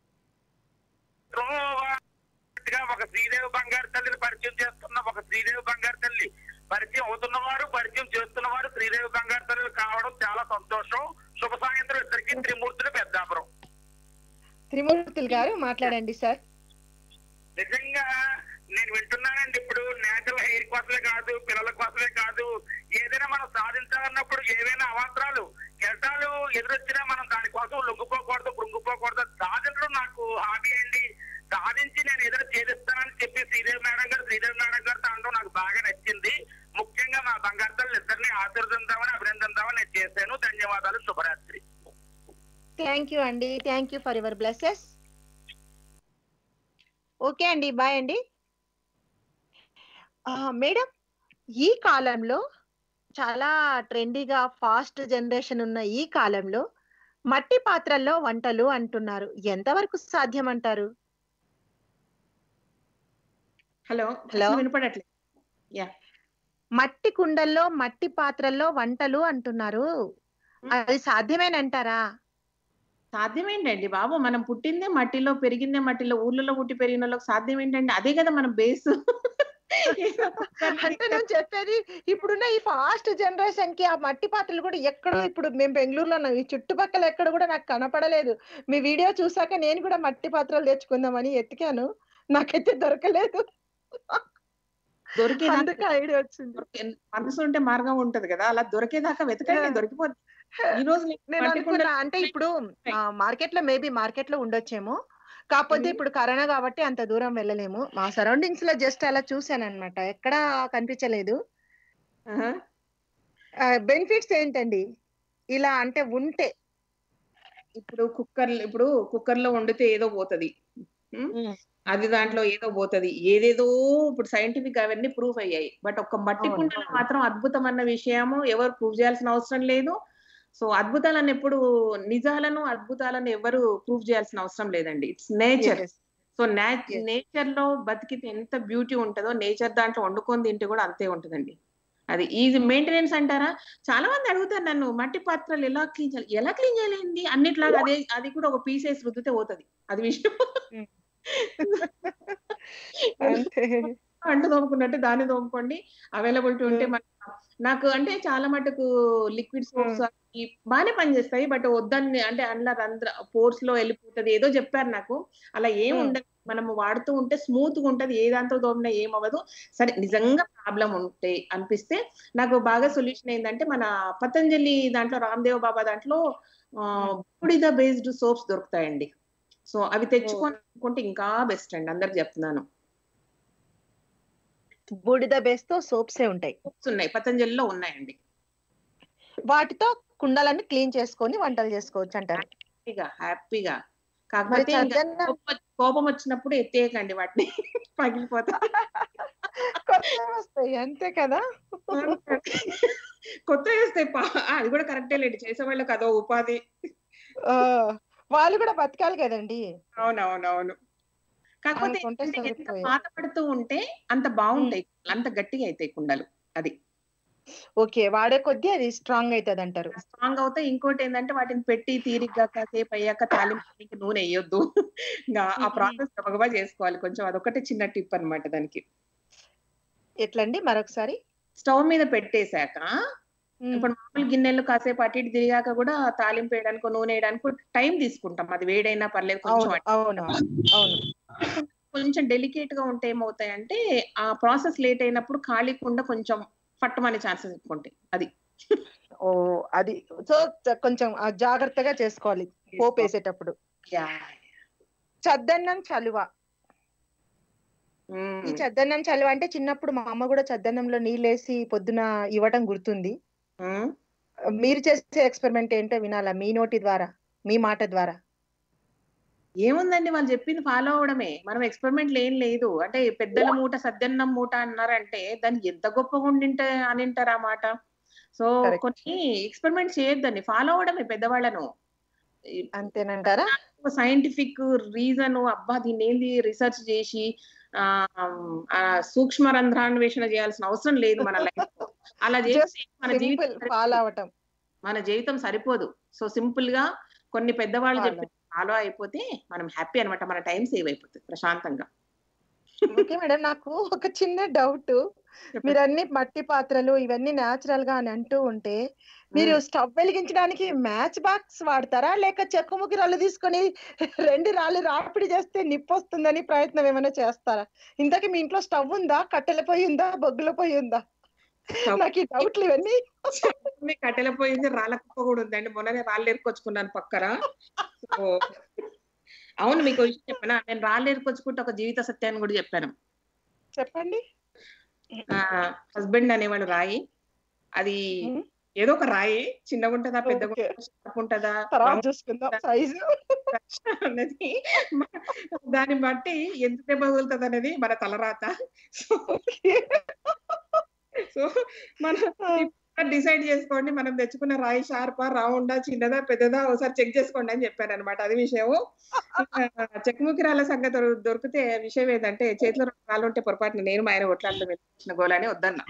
గా ఒక శ్రీదేవి బంగారు తల్లిని పరిచయం చేస్తున్న ఒక శ్రీదేవి బంగారు తల్లి పరిచయం అవుతున్నవారు పరిచయం చేస్తున్నవారు శ్రీదేవి బంగారు తల్లి కావడం చాలా సంతోషం శుభ సాయంత్రం ఇద్దరికి త్రిమూర్తులు పెద్దాపురం త్రిమూర్తులు గారు మాట్లాడండి సార్ నిజంగా నేను వింటున్నానండి ఇప్పుడు నేచురల్ హెయిర్ కోసమే కాదు పిల్లల కోసమే కాదు ఏదైనా మనం సాధించాలన్నప్పుడు ఏవైనా అవాంతరాలు కెరటాలు ఎదురొచ్చినా మనం దానికోసం లొంగిపోకూడదు కృంగిపోకూడదు సాధించడం నాకు హాబీ అండి సాధించి నేను ఏదైనా ఛేదిస్తానని చెప్పి శ్రీదేవి మేడం గారు శ్రీదేవి మేడం గారితో అనడం నాకు బాగా నచ్చింది ముఖ్యంగా మా బంగారు తల్లి ఇద్దరిని ఆశీర్వదిందామని అభినందిద్దామని నేను చేశాను ధన్యవాదాలు శుభరాత్రి థ్యాంక్ యూ అండి thank you for your blesses okay అండి బాయ్ అండి మేడం ఈ కాలంలో చాలా ట్రెండీగా ఫాస్ట్ జనరేషన్ ఉన్న ఈ కాలంలో మట్టి పాత్రల్లో వంటలు అంటున్నారు ఎంతవరకు సాధ్యం అంటారు హలో హలో వినపడట్లేదు యా మట్టి కుండల్లో మట్టి పాత్రల్లో వంటలు అంటున్నారు అది సాధ్యమేనంటారా సాధ్యమేంటండి బాబు మనం పుట్టిందే మట్టిలో పెరిగిందే మట్టిలో ఊర్లలో పుట్టి పెరిగిన వాళ్ళకి సాధ్యం ఏంటండి అదే కదా మన బేస్ అంటే నేను చెప్పేది ఇప్పుడున్న ఈ ఫాస్ట్ జనరేషన్ కి ఆ మట్టి పాత్రలు కూడా ఎక్కడ ఇప్పుడు మేము బెంగళూరులో ఉన్నాం ఈ చుట్టుపక్కల ఎక్కడ కూడా నాకు కనపడలేదు మీ వీడియో చూసాక నేను కూడా మట్టి పాత్రలు తెచ్చుకుందామని ఎతికాను నాకైతే దొరకలేదు దొరికేదాకా అందుకే ఐడియా వచ్చింది మనసు ఉంటే మార్గం ఉంటది కదా అలా దొరికేదాకా వెతకండి దొరికిపోద్ది ఈ రోజు నీకు నేను మట్టి అనుకున్నా కుండలు అంటే ఇప్పుడు మార్కెట్ లో మేబీ మార్కెట్ లో ఉండొచ్చేమో కాకపోతే ఇప్పుడు కరోనా కాబట్టి అంత దూరం వెళ్ళలేము మా సరౌండింగ్స్ లో జస్ట్ అలా చూసాను అనమాట ఎక్కడా కనిపించలేదు బెనిఫిట్స్ ఏంటండి ఇలా అంటే ఉంటే ఇప్పుడు కుక్కర్ ఇప్పుడు కుక్కర్ లో వండితే ఏదో పోతది ఉం? అది దాంట్లో ఏదో పోతది ఏదేదో ఇప్పుడు సైంటిఫిక్ అవన్నీ ప్రూఫ్ అయ్యాయి బట్ ఒక్క మట్టి అవును. కుండలో మాత్రం అద్భుతం అన్న విషయము ఎవరు ప్రూవ్ చేయాల్సిన అవసరం లేదు సో అద్భుతాలను ఎప్పుడు నిజాలను అద్భుతాలను ఎవరు ప్రూవ్ చేయాల్సిన అవసరం లేదండి it's nature Yes. So nature లో బతికితే ఎంత బ్యూటీ ఉంటుందో నేచర్ దాంట్లో వండుకొని తింటే కూడా అంతే ఉంటుందండి అది ఈజీ మెయింటెనెన్స్ అంటారా చాలా మంది అడుగుతారు నన్ను మట్టి పాత్రలు ఎలా క్లీన్ చేయాలి ఎలా క్లీన్ చేయాలండి అన్నిట్లాగా అదే అది కూడా ఒక పీస్ వేసి రుద్దితే పోతుంది అది విషయం అంతే అంటు తోముకున్నట్టు దాన్ని తోముకోండి అవైలబిలిటీ ఉంటే మన నాకు అంటే చాలా మటుకు లిక్విడ్ సోప్స్ బాగానే పనిచేస్తాయి బట్ వద్దని అంటే అందులో రంధ్ర పోర్స్ లో వెళ్ళిపోతుంది ఏదో చెప్పారు నాకు అలా ఏం Hmm. ఉండదు మనము వాడుతూ ఉంటే స్మూత్ గా ఉంటది ఏ దాంతో తోమినా ఏం అవ్వదు సరే నిజంగా ప్రాబ్లం ఉంటే అనిపిస్తే నాకు బాగా సొల్యూషన్ ఏంటంటే మన పతంజలి దాంట్లో రామ్దేవ్ బాబా దాంట్లో ఆ, బూడిద బేస్డ్ సోప్స్ దొరుకుతాయండి సో అవి తెచ్చుకొని అనుకుంటే ఇంకా బెస్ట్ అండి అందరికి చెప్తున్నాను బూడిద బేస్ తో సోప్సే ఉంటాయి సోప్స్ ఉన్నాయి పతంజలిలో ఉన్నాయండి వాటితో కుండలన్నీ క్లీన్ చేసుకొని వంటలు చేసుకోవచ్చు అంటారు హ్యాపీగా హ్యాపీగా కాకపోతే ఇంకా చద్దన్నం- కోపం వచ్చి- కోపం వచ్చినప్పుడు ఎత్తేయకండి వాటిని పగిలిపోతా కొత్తవి వస్తాయి అంతే కదా కొత్త వేస్తాయి పా- ఆ, అది కూడా కరెక్టే లేండి చేసే వాళ్ళకి అదో ఉపాధి ఆ, వాళ్ళు కూడా బతకాలి కదండి అవునవునవును కాకపోతే అనుకుంటే ఏంటంటే ఎంత సరిపోయేది. పాత పడుతూ ఉంటే అంత బాగుంటాయి అంత గట్టిగా అవుతాయి కుండలు అది ఓకే వాడే కొద్దీ అది స్ట్రాంగ్ అవుతుంది అంటారు స్ట్రాంగ్ అవుతాయి ఇంకోటి ఏంటంటే వాటిని పెట్టి తీరిగ్గా కాసేపు అయ్యాక తాలింపుకి నూనె వేయొద్దు ఇంకా ఆ ప్రాసెస్ గబగబా చేసుకోవాలి కొంచెం అదొకటి చిన్న టిప్ అన్నమాట దానికి ఎట్లండి మరొకసారి స్టవ్ మీద పెట్టేశాక ఇప్పుడు మామూలు గిన్నెలు కాసేపు అటు ఇటు తిరిగాక కూడా తాలింపు వేయడానికి నూనె వేయడానికి టైం తీసుకుంటాం అది వేడైనా పర్లేదు కొంచెం అవును అటు- అవును అవును కొంచెం డెలికేట్ గా ఉంటే ఏమవుతాయంటే ఆ ప్రాసెస్ లేట్ అయినప్పుడు ఖాళీ కుండ కొంచెం పట్టమనే ఛాన్సెస్ ఎక్కువ ఉంటాయి అది ఓ అది సో చ- కొంచెం ఆ జాగ్రత్తగా చేసుకోవాలి పోపు వేసేటప్పుడు చద్దన్నం చలువ ఈ చద్దన్నం చలువ అంటే చిన్నప్పుడు మా అమ్మ కూడా చద్దన్నంలో నీళ్ళేసి పొద్దున ఇవ్వటం గుర్తుంది మీరు చేసే ఎక్స్పెరిమెంట్ ఏంటో వినాలా మీ నోటి ద్వారా మీ మాట ద్వారా ఏముందండి వాళ్ళు చెప్పింది ఫాలో అవడమే మనం ఎక్స్పెరిమెంట్ ఏం లేదు అంటే పెద్దల మూట సద్దన్నం మూట అన్నారంటే దాన్ని ఎంత గొప్పగా ఉండింటే అని అంటారు ఆ మాట సో Correct. కొన్ని ఎక్స్పెరిమెంట్ చేయొద్దండి ఫాలో అవడమే పెద్దవాళ్ళను అంతేనంటారా సైంటిఫిక్ రీజన్ అబ్బా దీన్ని ఏంది రీసెర్చ్ చేసి ఆ ఆ, సూక్ష్మ రంధ్రాన్వేషణ చేయాల్సిన అవసరం లేదు మన లైఫ్ అలా చేసి మన జీవితం ఫాలో అవటం మన జీవితం సరిపోదు సో సింపుల్ గా కొన్ని పెద్దవాళ్ళు Follow. చెప్పి ఫాలో అయిపోతే మనం హ్యాపీ అన్నమాట మన టైం సేవ్ అయిపోతుంది ప్రశాంతంగా ఓకే మేడం నాకు ఒక చిన్న డౌట్ మీరు అన్ని మట్టి పాత్రలు ఇవన్నీ నేచురల్ గా అని అంటూ ఉంటే మీరు స్టవ్ వెలిగించడానికి మ్యాచ్ బాక్స్ వాడతారా లేక చెక్కుముకి రాళ్ళు తీసుకొని రెండు రాళ్ళు రాపిడి చేస్తే నిప్పు వస్తుందని ప్రయత్నం ఏమైనా చేస్తారా ఇంతకీ మీ ఇంట్లో స్టవ్ ఉందా కట్టెల పొయ్యి ఉందా బొగ్గుల పొయ్యి ఉందా నాకు ఈ డౌట్లు ఇవన్నీ మీ కట్టెల పోయింది రాళ్ళ కుప్ప కూడా ఉందండి మొన్ననే రాళ్ళు ఎరుకొచ్చుకున్నాను పక్కన సో అవును మీకు విషయం చెప్పనా నేను రాళ్ళు ఎరుకొచ్చుకుంటే ఒక జీవిత సత్యాన్ని కూడా చెప్పాను చెప్పండి హస్బెండ్ అనేవాడు రాయి అది ఏదో ఒక రాయి చిన్నగా ఉంటుందా పెద్దగా Okay. ఉంటుందా షార్ప్ ఉంటుందా తర్వాత round చూసుకుందాం సైజు అన్నది దాన్ని బట్టి ఎంత దెబ్బ తగులుతుంది అనేది మన తలరాత సో మనం డిసైడ్ చేసుకోండి మనం తెచ్చుకున్న రాయి షార్పా రౌండా చిన్నదా పెద్దదా ఒకసారి చెక్ చేసుకోండి అని చెప్పాను అనమాట అది విషయం చెక్కుముకి రాళ్ళ సంగతి దొరు- దొరికితే విషయం ఏంటంటే చేతిలో రెండు రాళ్ళు ఉంటే పొరపాటున నేను మా ఆయన కొట్లాడుతూ వెళ్ళిన గోలని వద్దన్నా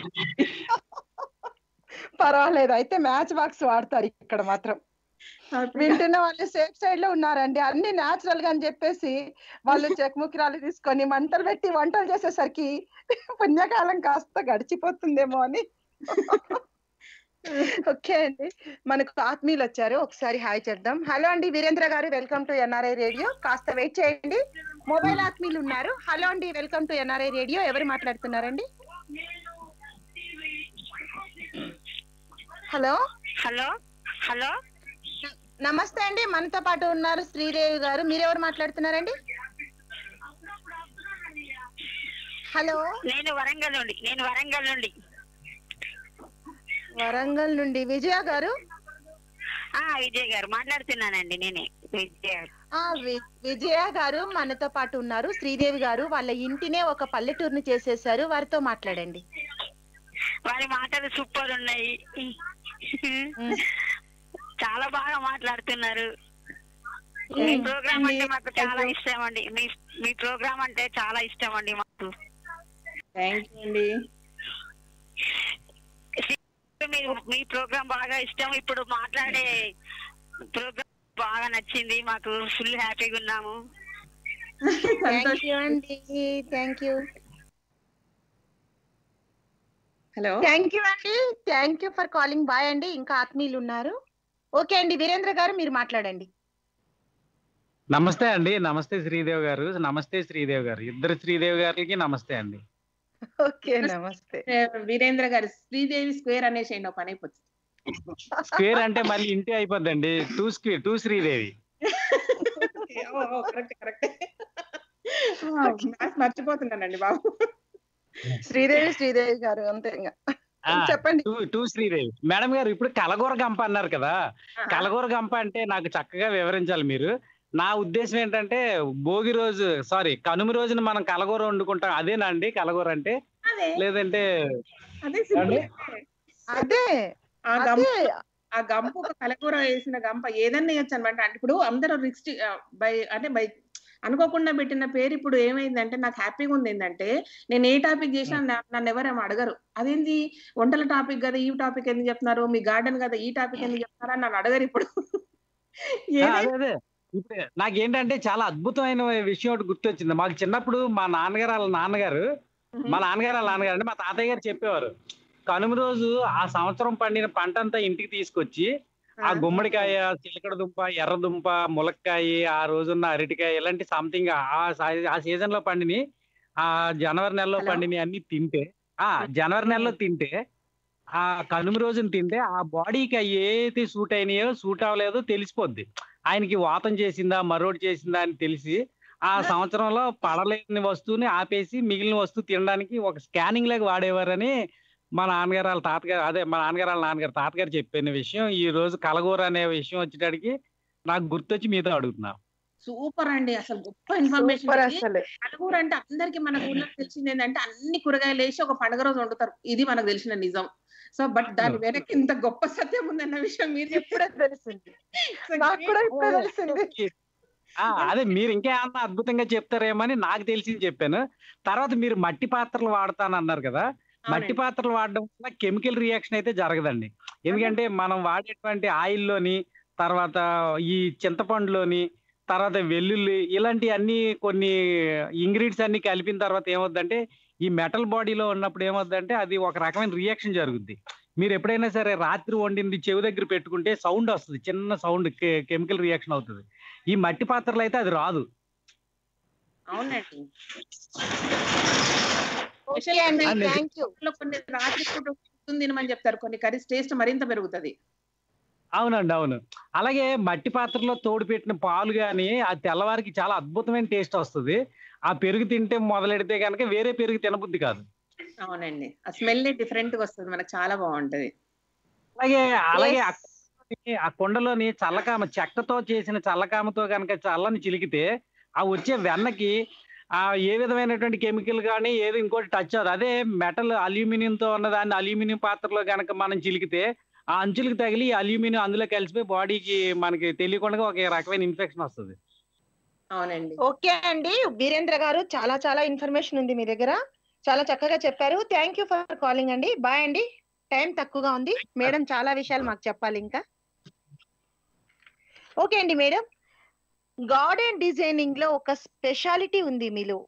పర్వాలేదు అయితే మ్యాచ్ బాక్స్ వాడతారు ఇక్కడ మాత్రం వింటున్న వాళ్ళు సేఫ్ సైడ్ లో ఉన్నారండి అన్ని న్యాచురల్ గా అని చెప్పేసి వాళ్ళు చెక్ముకిరాలు తీసుకొని మంటలు పెట్టి వంటలు చేసేసరికి పుణ్యకాలం కాస్త గడిచిపోతుందేమో అని ఓకే అండి మనకు ఆత్మీయులు వచ్చారు ఒకసారి హాయ్ చేద్దాం హలో అండి వీరేంద్ర గారు వెల్కమ్ టు ఎన్ఆర్ఐ రేడియో కాస్త వెయిట్ చేయండి మొబైల్ ఆత్మీయులు ఉన్నారు హలో అండి వెల్కమ్ టు ఎన్ఆర్ఐ రేడియో ఎవరు మాట్లాడుతున్నారండి హలో హలో హలో నమస్తే అండి మనతో పాటు ఉన్నారు శ్రీదేవి గారు మీరెవరు మాట్లాడుతున్నారండి హలో నేను వరంగల్ నుండి నేను వరంగల్ నుండి వరంగల్ నుండి విజయ గారు ఆ విజయ్ గారు మాట్లాడుతున్నానండి నేనే విజయ్ గారు ఆ వి- విజయ గారు మనతో పాటు ఉన్నారు శ్రీదేవి గారు వాళ్ళ ఇంటినే ఒక పల్లెటూరుని చేసేసారు వారితో మాట్లాడండి వారి మాటలు సూపర్ ఉన్నాయి చాలా బాగా మాట్లాడుతున్నారు మీ మ్మ్. ప్రోగ్రామ్ అంటే అండి, మాకు చాలా ఇష్టం అండి మీ మీ ప్రోగ్రామ్ అంటే చాలా ఇష్టం అండి మాకు థ్యాంక్ యూ అండి మీరు మీ ప్రోగ్రామ్ బాగా ఇష్టం ఇప్పుడు మాట్లాడే ప్రోగ్రామ్ బాగా నచ్చింది మాకు ఫుల్ హ్యాపీగా ఉన్నాము థ్యాంక్ యూ అండి thank you hello thank you అండి thank you for calling bye అండి ఇంకా ఆత్మీయులు ఉన్నారు ఓకే అండి వీరేంద్ర గారు మీరు మాట్లాడండి నమస్తే అండి నమస్తే శ్రీదేవ్ గారు నమస్తే శ్రీదేవ్ గారు ఇద్దరు శ్రీదేవి గారికి నమస్తే అండి ఓకే నమస్తే వీరేంద్ర గారు శ్రీదేవి స్క్వేర్ అనేసేయండి ఒక పని అయిపోతుంది స్క్వేర్ అంటే మళ్ళీ ఇంటి అయిపోద్దండి two square two Sridevi correct correct మర్చిపోతున్నానండి బాబు శ్రీదేవి శ్రీదేవి గారు అంతే ఇంకా చెప్పండి టూ టూ శ్రీదేవి మేడం గారు ఇప్పుడు కలగూర గంప అన్నారు కదా కలగూర గంప అంటే నాకు చక్కగా వివరించాలి మీరు నా ఉద్దేశం ఏంటంటే భోగి రోజు సారీ కనుమ రోజున మనం కలగూర వండుకుంటాం అదేనా అండి కలగూర అంటే అదే లేదంటే అదే simple. అదే ఆ గంప ఆ గంప ఒక కలకూర వేసిన గంప ఏదన్నా వేయచ్చు అనమాట అంటే ఇప్పుడు అందరూ రిక్స్ బై అంటే బై అనుకోకుండా పెట్టిన పేరు ఇప్పుడు ఏమైందంటే నాకు హ్యాపీగా ఉంది ఏంటంటే నేను ఏ టాపిక్ చేసినా నా- నన్ను ఎవరేమో అడగరు అదేంది వంటల టాపిక్ కదా ఈ టాపిక్ ఎందుకు చెప్తున్నారు మీ గార్డెన్ కదా ఈ టాపిక్ ఎందుకు చెప్తున్నారా అని నన్ను అడగరు ఇప్పుడు ఆ, అదే అదే ఇప్పుడు నాకేంటంటే చాలా అద్భుతమైన విషయం ఒకటి గుర్తొచ్చింది మాకు చిన్నప్పుడు మా నాన్నగారు వాళ్ళ నాన్నగారు మా నాన్నగారు వాళ్ళ నాన్నగారు అంటే మా తాతయ్య గారు చెప్పేవారు కనుమ రోజు ఆ సంవత్సరం పండిన పంట అంతా ఇంటికి తీసుకొచ్చి ఆ గుమ్మడికాయ చిలకడ దుంప ఎర్ర దుంప ములక్కాయ ఆ రోజున్న అరటికాయ ఇలాంటి సంథింగ్ ఆ సా- ఆ సీజన్ లో పండిని ఆ జనవరి నెలలో పండిని అన్ని తింటే ఆ జనవరి నెలలో తింటే ఆ కనుమ రోజున తింటే ఆ బాడీకి అవి ఏదైతే సూట్ అయినాయో సూట్ అవ్వలేదో తెలిసిపోద్ది ఆయనకి వాతం చేసిందా మరోటి చేసిందా అని తెలిసి ఆ సంవత్సరంలో పడలేని వస్తువుని ఆపేసి మిగిలిన వస్తువు తినడానికి ఒక స్కానింగ్ లాగా వాడేవారని మా నాన్నగారు వాళ్ళ తాతగారు అదే మా నాన్నగారు వాళ్ళ నాన్నగారు తాతగారు చెప్పిన విషయం ఈ రోజు కలగూర అనే విషయం వచ్చేటడికి నాకు గుర్తొచ్చి మీతో అడుగుతున్నా సూపర్ అండి అసలు గొప్ప ఇన్ఫర్మేషన్ Super అసలు. కలగూర అంటే అందరికి మన ఊర్లో తెలిసింది ఏంటంటే అన్ని కూరగాయలు వేసి ఒక పండుగ రోజు వండుతారు ఇది మనకు తెలిసిన నిజం సో బట్ దాని వెనక ఇంత గొప్ప సత్యం ఉందన్న విషయం మీరు ఇప్పుడే తెలిసింది నాకు కూడా ఇప్పుడే తెలిసింది ఆ, అదే మీరు ఇంకా ఏమన్నా అద్భుతంగా చెప్తారేమని నాకు తెలిసింది చెప్పాను తర్వాత మీరు మట్టి పాత్రలు వాడతానన్నారు కదా మట్టి పాత్రలు వాడడం వల్ల కెమికల్ రియాక్షన్ అయితే జరగదండి ఎందుకంటే మనం వాడేటువంటి ఆయిల్లోని తర్వాత ఈ చింతపండులోని తర్వాత వెల్లుల్లి ఇలాంటి అన్ని కొన్ని ఇంగ్రీడియంట్స్ అన్ని కలిపిన తర్వాత ఏమవుద్దంటే ఈ మెటల్ బాడీలో ఉన్నప్పుడు ఏమవుద్దంటే అది ఒక రకమైన రియాక్షన్ జరుగుద్ది మీరు ఎప్పుడైనా సరే రాత్రి వండింది చెవి దగ్గర పెట్టుకుంటే సౌండ్ వస్తుంది చిన్న సౌండ్ కెమికల్ రియాక్షన్ అవుతుంది ఈ మట్టి పాత్రలు అయితే అది రాదు అవునండి ఓకే అండి అండి. థ్యాంక్ యూ లో కొన్ని రాత్రి పూట పొద్దున్న తినమని చెప్తారు కొన్ని కర్రీస్ టేస్ట్ మరింత పెరుగుతది అవునండి అవును అలాగే మట్టి పాత్రలో తోడు పెట్టిన పాలు కానీ ఆ తెల్లవారికి చాలా అద్భుతమైన టేస్ట్ వస్తుంది ఆ పెరుగు తింటే మొదలెడితే కనుక వేరే పెరుగు తినబుద్ధి కాదు అవునండి ఆ స్మెల్ డిఫరెంట్ గా వస్తుంది మనకు చాలా బాగుంటది అలాగే అలాగే ఆ కుండలోని- ఆ కుండలోని చల్లకామ చెక్కతో చేసిన చల్లకామతో కనుక చల్లని చిలికితే ఆ వచ్చే వెన్నకి ఆ ఏ విధమైనటువంటి కెమికల్ కానీ ఏది ఇంకోటి టచ్ అవ్వదు అదే మెటల్ అల్యూమినియంతో ఉన్న దాన్ని అల్యూమినియం పాత్రలో కనుక మనం చిలికితే ఆ అంచులకు తగిలి అల్యూమినియం అందులో కలిసిపోయి బాడీకి మనకి తెలియకుండా ఒక రకమైన ఇన్ఫెక్షన్ వస్తుంది అవునండి ఓకే అండి వీరేంద్ర గారు చాలా చాలా ఇన్ఫర్మేషన్ ఉంది మీ దగ్గర చాలా చక్కగా చెప్పారు థ్యాంక్ యూ ఫర్ కాలింగ్ అండి బాయ్ అండి టైం తక్కువగా ఉంది మేడం చాలా విషయాలు మాకు చెప్పాలి ఇంకా ఓకే అండి మేడం గార్డెన్ డిజైనింగ్ లో ఒక స్పెషాలిటీ ఉంది మీలో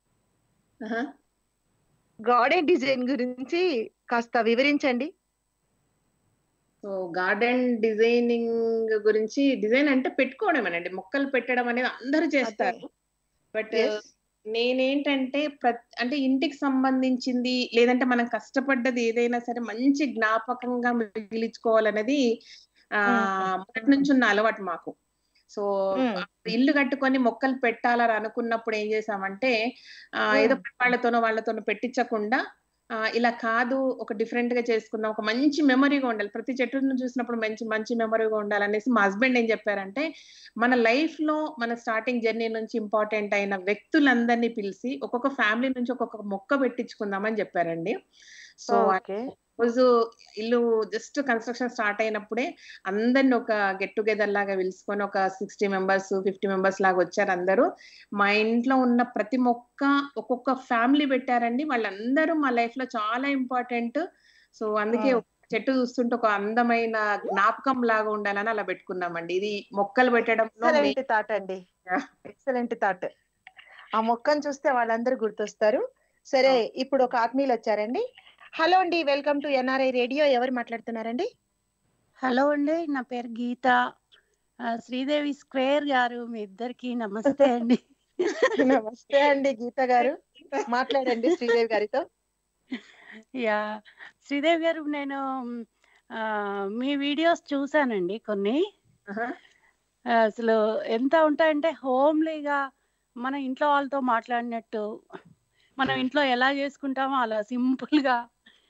గార్డెన్ డిజైన్ గురించి కాస్త వివరించండి సో గార్డెన్ డిజైనింగ్ గురించి డిజైన్ అంటే పెట్టుకోవడమేనండి మొక్కలు పెట్టడం అనేది అందరూ చేస్తారు బట్ Yes. నేనేంటంటే ప్రతి అంటే ఇంటికి సంబంధించింది లేదంటే మనం కష్టపడ్డది ఏదైనా సరే మంచి జ్ఞాపకంగా మిగిలించుకోవాలనేది ఆ మొదటి నుంచి ఉన్న అలవాటు మాకు సో ఇల్లు కట్టుకొని మొక్కలు పెట్టాలని అనుకున్నప్పుడు ఏం చేసామంటే ఆ ఏదో వాళ్ళతోనో వాళ్ళతోనో పెట్టించకుండా ఆ, ఇలా కాదు ఒక డిఫరెంట్ గా చేసుకుందాం ఒక మంచి మెమరీగా ఉండాలి ప్రతి చెట్టును చూసినప్పుడు మంచి మంచి మెమరీగా ఉండాలనేసి మా హస్బెండ్ ఏం చెప్పారంటే మన లైఫ్ లో మన స్టార్టింగ్ జర్నీ నుంచి ఇంపార్టెంట్ అయిన వ్యక్తులందరినీ పిలిచి ఒక్కొక్క ఫ్యామిలీ నుంచి ఒక్కొక్క మొక్క పెట్టించుకుందామని చెప్పారండి సో రోజు ఇల్లు జస్ట్ కన్స్ట్రక్షన్ స్టార్ట్ అయినప్పుడే అందరిని ఒక గెట్ టుగెదర్ లాగా పిలుచుకొని ఒక సిక్స్టీ మెంబర్స్ ఫిఫ్టీ మెంబర్స్ లాగా వచ్చారు అందరూ మా ఇంట్లో ఉన్న ప్రతి మొక్క ఒక్కొక్క ఫ్యామిలీ పెట్టారండి వాళ్ళందరూ మా లైఫ్ లో చాలా ఇంపార్టెంట్ సో అందుకే ఒక చెట్టు చూస్తుంటే ఒక అందమైన జ్ఞాపకం లాగా ఉండాలని అలా పెట్టుకున్నామండి ఇది మొక్కలు పెట్టడంలో ఎక్సలెంట్ థాట్ అండి ఎక్సలెంట్ థాట్ ఆ మొక్కను చూస్తే వాళ్ళందరూ గుర్తొస్తారు సరే ఇప్పుడు ఒక ఆత్మీయులు వచ్చారండి హలో అండి వెల్కమ్ టు ఎన్ఆర్ఐ రేడియో ఎవరు మాట్లాడుతున్నారండి హలో అండి నా పేరు గీత ఆ, శ్రీదేవి స్క్వేర్ గారు మీ ఇద్దరికి నమస్తే అండి నమస్తే అండి గీత గారు మాట్లాడండి శ్రీదేవి గారితో యా శ్రీదేవి గారు నేను ఆ, మీ వీడియోస్ చూసానండి కొన్ని ఆ, అసలు ఎంత ఉంటాయంటే హోమ్లీగా మన ఇంట్లో వాళ్ళతో మాట్లాడినట్టు మనం ఇంట్లో ఎలా చేసుకుంటామో అలా సింపుల్ గా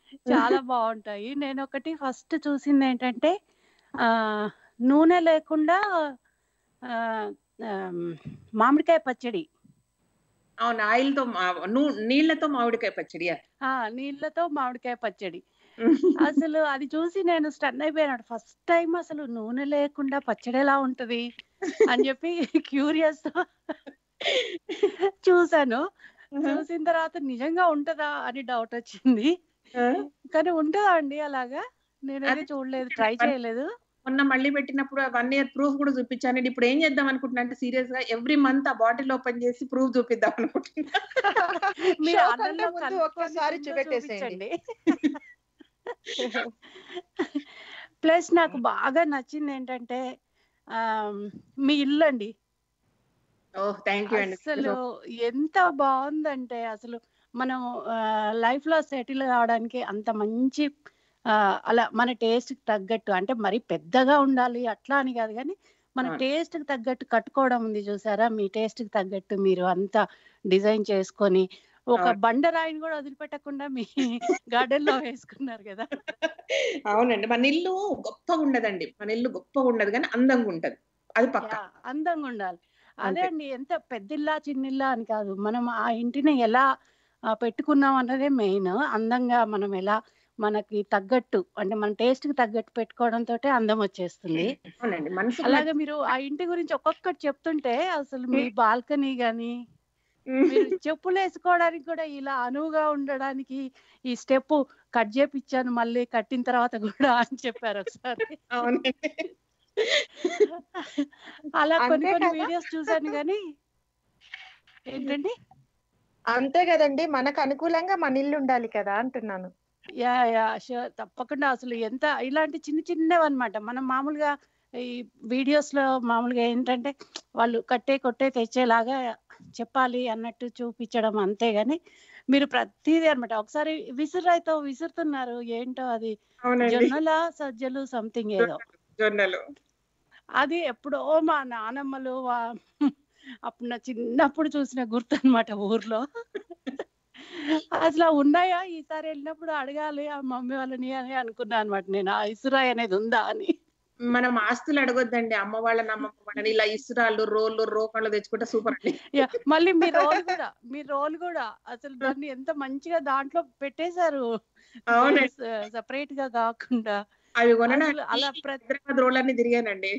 చాలా బాగుంటాయి నేను ఒకటి ఫస్ట్ చూసింది ఏంటంటే ఆ నూనె లేకుండా ఆ, ఆమ్, మామిడికాయ పచ్చడి అవును ఆయిల్ తో మా- నూ- నీళ్ళతో మామిడికాయ పచ్చడి ఆ నీళ్ళతో మామిడికాయ పచ్చడి అసలు అది చూసి నేను స్టన్ అయిపోయాను ఫస్ట్ టైం అసలు నూనె లేకుండా పచ్చడి ఎలా ఉంటది అని చెప్పి క్యూరియస్ తో చూసాను చూసిన తర్వాత నిజంగా ఉంటదా అని డౌట్ వచ్చింది కానీ ఉంటదా అండి అలాగా నేనైతే చూడలేదు ట్రై చేయలేదు మొన్న మళ్ళీ పెట్టినప్పుడు వన్ ఇయర్ ప్రూఫ్ కూడా చూపించాను ఇప్పుడు ఏం చేద్దాం అనుకుంటున్నా అంటే సీరియస్ గా ఎవ్రీ మంత్ ఆ బాటిల్ ఓపెన్ చేసి ప్రూఫ్ చూపిద్దాం అనుకుంటున్నా మీ Show అన్నంలో కంటే ముందు కలుపుకొని ఒక్కసారి కింద చూపెట్టేసేయండి. ప్లస్ నాకు బాగా నచ్చింది ఏంటంటే ఆమ్, మీ ఇల్లు అండి ఓహ్ థ్యాంక్ యూ అండి అసలు ఎంత బాగుందంటే అసలు మనం లైఫ్ లో సెటిల్ కావడానికి అంత మంచి ఆ, అలా మన టేస్ట్ కి తగ్గట్టు అంటే మరి పెద్దగా ఉండాలి అట్లా అని కాదు కానీ మన అవును. టేస్ట్ కి తగ్గట్టు కట్టుకోవడం ఉంది చూసారా మీ టేస్ట్ కి తగ్గట్టు మీరు అంతా డిజైన్ చేసుకొని ఒక అవును. బండరాయిని కూడా వదిలిపెట్టకుండా మీ గార్డెన్ లో వేసుకున్నారు కదా అవునండి మన ఇల్లు గొప్పగా ఉండదండి మన ఇల్లు గొప్పగా ఉండదు కానీ అందంగా ఉంటది అది పక్క యా, అందంగా ఉండాలి అదే అంతే. అండి ఎంత పెద్దిల్లా చిన్నిల్లా అని కాదు మనం ఆ ఇంటిని ఎలా ఆ, పెట్టుకున్నాం అన్నదే మెయిన్ అందంగా మనం ఎలా మనకి తగ్గట్టు అంటే మన టేస్ట్ కి తగ్గట్టు పెట్టుకోవడం తోటే అందం వచ్చేస్తుంది అవునండి మనసు అలాగే మీరు ఆ ఇంటి గురించి ఒక్కొక్కటి చెప్తుంటే అసలు మీ బాల్కనీ గాని మీరు చెప్పులు వేసుకోవడానికి కూడా ఇలా అనువుగా ఉండడానికి ఈ స్టెప్ కట్ చేపిచ్చాను మళ్ళీ కట్టిన తర్వాత కూడా అని చెప్పారు ఒకసారి అవునండి అలా కొన్ని అంతే కొన్ని కదా? వీడియోస్ చూసాను కానీ ఏంటండి అంతే కదండి మనకు అనుకూలంగా మన ఇల్లు ఉండాలి కదా అంటున్నాను యా యా షూర్ తప్పకుండా అసలు ఎంత ఇలాంటి చిన్న చిన్నవి అన్నమాట మనం మామూలుగా ఈ వీడియోస్ లో మామూలుగా ఏంటంటే వాళ్ళు కట్టే కొట్టే తెచ్చేలాగా చెప్పాలి అన్నట్టు చూపించడం అంతే గాని మీరు ప్రతిదీ అన్నమాట ఒకసారి విసురాయితో విసురుతున్నారు ఏంటో అది అవునండి. జొన్నల సజ్జలు సంథింగ్ ఏదో జొన్నలు అది ఎప్పుడో మా నానమ్మలు వా- అప్పుడు నా చిన్నప్పుడు చూసిన గుర్తు అనమాట ఊర్లో అసలు అవి ఉన్నాయా ఈసారి వెళ్ళినప్పుడు అడగాలి ఆ మమ్మీ వాళ్ళని అని అనుకున్నా అనమాట నేను ఆ ఇసురాయి అనేది ఉందా అని మనం ఆస్తులు అడగొద్దండి అమ్మ వాళ్ళని అమ్మమ్మ వాళ్ళని ఇలా ఇసురాళ్ళు రోళ్ళు రోకళ్ళు తెచ్చుకుంటే సూపర్ అండి యా, మళ్ళీ మీ రోల్ కూడా మీ రోల్ కూడా అసలు దాన్ని ఎంత మంచిగా దాంట్లో పెట్టేశారు అవునండి. సపరేట్ గా కాకుండా అవి అసలు కొనడానికి అలా ప్రతి హైదరాబాద్ రోడ్లన్నీ తిరిగానండి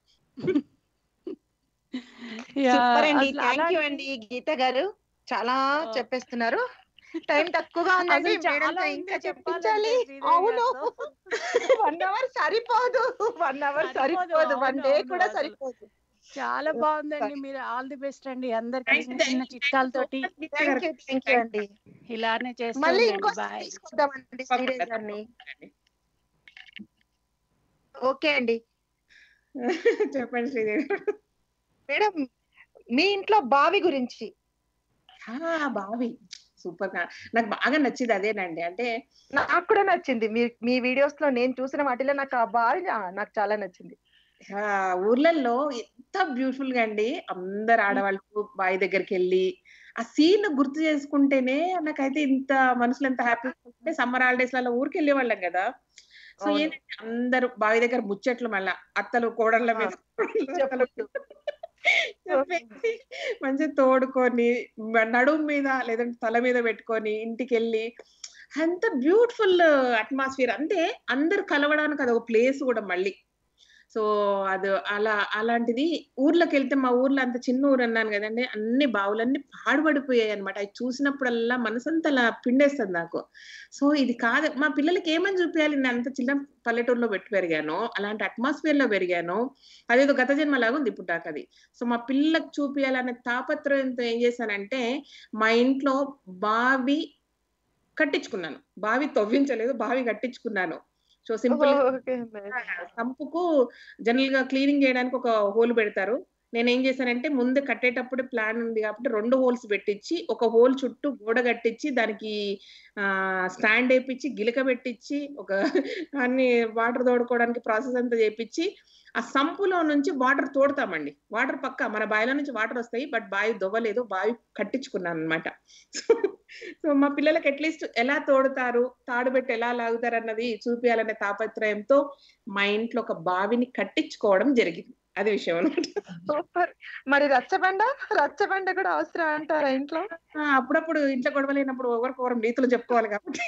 యా, సూపర్ అండి అసలు థ్యాంక్ యూ అలాంటి- అండి గీత గారు చాలా చెప్పేస్తున్నారు టైం తక్కువగా ఉందండి అసలు చాలా మేడంతో ఉంది ఇంకా చెప్పాలంటే చెప్పించాలి శ్రీదేవి అవును గారితో. వన్ అవర్ సరిపోదు వన్ అవర్ సరిపోదు, సరిపోదు వన్ అవును, డే అవును, కూడా అసలు. సరిపోదు చాలా బాగుందండి మీరు ఆల్ ది బెస్ట్ అండి అందరికి చిన్న చిన్న చిట్కాలతోటి థ్యాంక్ యూ థ్యాంక్ యూ అండి ఇలానే చేస్తూ మళ్ళీ ఉండండి ఇంకోసారి బాయ్ తీసుకొద్దామండి శ్రీదేవి గారిని ఓకే అండి చెప్పండి శ్రీదేవి గారు. మేడం మీ ఇంట్లో బావి గురించి ఆ, బావి సూపర్ గా నాకు బాగా నచ్చింది అదేనండి అంటే నాకు కూడా నచ్చింది మీ మీ వీడియోస్ లో నేను చూసిన వాటిలో నాకు ఆ బావి ఆ, నాకు చాలా నచ్చింది ఆ ఊర్లలో ఎంత బ్యూటిఫుల్ గా అండి అందరు ఆడవాళ్ళు బావి దగ్గరికి వెళ్ళి ఆ సీన్ గుర్తు చేసుకుంటేనే నాకైతే ఇంత మనసులో ఎంత హ్యాపీ అంటే సమ్మర్ హాలిడేస్ లలో ఊరికి వెళ్ళే వాళ్ళం కదా సో అవును. ఏంటంటే అందరూ బావి దగ్గర ముచ్చట్లు మళ్ళా అత్తలు కోడళ్ళ మీద చెప్పేసి మంచిగా తోడుకొని మ- నడుము మీద లేదంటే తల మీద పెట్టుకొని ఇంటికి వెళ్ళి అంత బ్యూటిఫుల్ అట్మాస్ఫియర్ అంటే అందరు కలవడానికి అది ఒక ప్లేస్ కూడా మళ్ళీ సో అది అలా అలాంటిది ఊర్లోకి వెళ్తే మా ఊర్లో అంత చిన్న ఊరు అన్నాను కదండి అన్ని బావులన్నీ పాడుపడిపోయాయి అనమాట అది చూసినప్పుడల్లా మనసంతా అలా పిండేస్తుంది నాకు సో ఇది కాదు మా పిల్లలకి ఏమని చూపించాలి నేను అంత చిన్న పల్లెటూరులో పెట్టి పెరిగాను అలాంటి అట్మాస్ఫియర్ లో పెరిగాను అదేదో గత జన్మ లాగా ఉంది ఇప్పుడు నాకు అది సో మా పిల్లలకు చూపించాలనే తాపత్రయంతో ఏం చేశానంటే మా ఇంట్లో బావి కట్టించుకున్నాను బావి తవ్వించలేదు బావి కట్టించుకున్నాను సో సింపుల్ ఓకే సంపుకు జనరల్ గా క్లీనింగ్ చేయడానికి ఒక హోల్ పెడతారు నేనేం చేశానంటే ముందు కట్టేటప్పుడు ప్లాన్ ఉంది కాబట్టి రెండు హోల్స్ పెట్టించి ఒక హోల్ చుట్టూ గోడ కట్టించి దానికి ఆ స్టాండ్ వేపించి గిలక పెట్టించి ఒక అన్ని వాటర్ తోడుకోవడానికి ప్రాసెస్ అంతా చేపించి ఆ సంపులో నుంచి వాటర్ తోడతామండి వాటర్ పక్క మన బావిలో నుంచి వాటర్ వస్తాయి బట్ బావి దొవ్వలేదు బావి కట్టించుకున్నాను అనమాట సో మా పిల్లలకి అట్లీస్ట్ ఎలా తోడుతారు తాడు పెట్టి ఎలా లాగుతారు అన్నది చూపించాలనే తాపత్రయంతో మా ఇంట్లో ఒక బావిని కట్టించుకోవడం జరిగింది అది విషయం అనమాట సూపర్ మరి రచ్చబండ రచ్చబండ కూడా అవసరం అంటారా ఇంట్లో అప్పుడప్పుడు ఇంట్లో గొడవలేనప్పుడు ఒకరికొకరు నీతులు చెప్పుకోవాలి కాబట్టి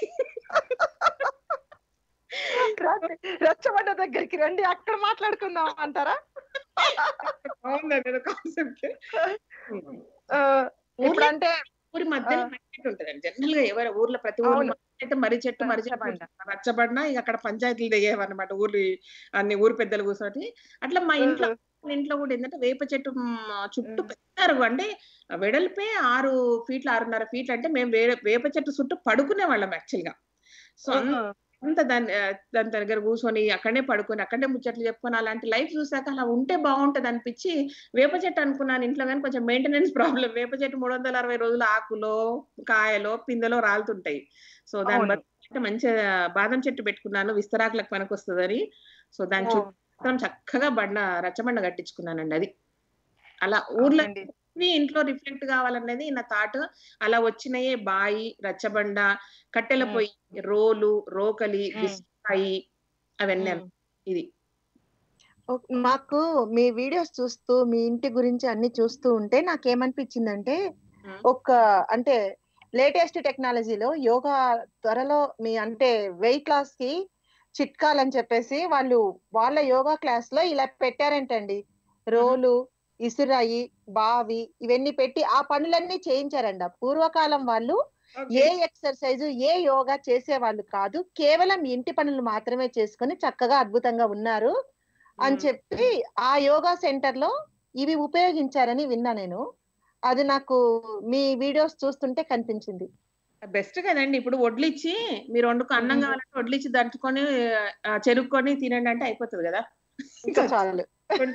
రండి, రచ్చబండ దగ్గరికి రండి అక్కడ మాట్లాడుకుందాం అంటారా బాగుందండి కాన్సెప్ట్ ఆ, ఇప్పుడు అంటే ఊరి మధ్యలో మర్రి చెట్టు ఉంటదండి జనరల్ గా ఎవరు ఊర్లో ప్రతి ఊరు అవును. చెట్టు మర్రి చెట్టు మర్రి చెట్టు ఉంటుంది. రచ్చబండ ఇక అక్కడ పంచాయతీలు దిగేవన్నమాట ఊర్లు అన్ని ఊరు పెద్దలు కూర్చోటి అట్లా మా ఇంట్లో వాళ్ళ ఇంట్లో కూడా ఏంటంటే వేప చెట్టు మ్, చుట్టూ పెద్ద అరుగు అంటే వెడల్పే ఆరు ఫీట్లు ఆరున్నర ఫీట్లు అంటే మేము వే- వేప చెట్టు చుట్టూ పడుకునే వాళ్ళం యాక్చువల్ గా సో అంత దాని ఆ, దాని దగ్గర కూర్చొని అక్కడనే పడుకొని అక్కడనే ముచ్చట్లు చెప్పుకొని అలాంటి లైఫ్ చూసాక అలా ఉంటే బాగుంటది అనిపించి వేప చెట్టు అనుకున్నాను ఇంట్లో కానీ కొంచెం మెయింటెనెన్స్ ప్రాబ్లం వేప చెట్టు మూడు వందల అరవై రోజులు ఆకులో కాయలో పిందెలో రాలుతుంటాయి సో దాని అవును. బదులు మంచిగా బాదం చెట్టు పెట్టుకున్నాను విస్తరాకులకు పనికొస్తుందని సో దాని ఓ. చుట్టూ మాత్రం చక్కగా బండ రచ్చబండ కట్టించుకున్నానండి అది అలా ఊర్లో అన్ని ఇంట్లో రిఫ్లెక్ట్ కావాలనేది నా థాట్ అలా వచ్చినాయే బాయి రచ్చబండ కట్టెల మ్మ్. పొయ్యి రోలు రోకలి మ్మ్. బిస్కాయి అవన్నీ మ్మ్. అన్నమాట. ఇది ఓ- మాకు మీ వీడియోస్ చూస్తూ మీ ఇంటి గురించి అన్ని చూస్తూ ఉంటే నాకేమనిపించిందంటే ఒక అంటే లేటెస్ట్ టెక్నాలజీలో యోగా త్వరలో మీ అంటే వెయిట్ లాస్ కి చిట్కాలని చెప్పేసి వాళ్ళు వాళ్ళ యోగా క్లాస్ లో ఇలా పెట్టారంటండి రోలు ఇసురాయి బావి ఇవన్నీ పెట్టి ఆ పనులన్నీ చేయించారంట పూర్వకాలం వాళ్ళు ఏ ఎక్సర్సైజ్ ఏ యోగా చేసేవాళ్ళు కాదు కేవలం ఇంటి పనులు మాత్రమే చేసుకొని చక్కగా అద్భుతంగా ఉన్నారు అని చెప్పి ఆ యోగా సెంటర్ లో ఇవి ఉపయోగించారని విన్నా నేను అది నాకు మీ వీడియోస్ చూస్తుంటే కనిపించింది బెస్ట్ కదండి ఇప్పుడు వడ్లిచ్చి మీరు వండుకు అన్నం కావాలంటే వడ్లిచ్చి దంచుకొని ఆ, చెరుక్కొని తినండి అంటే అయిపోతుంది కదా ఇంకా చాలు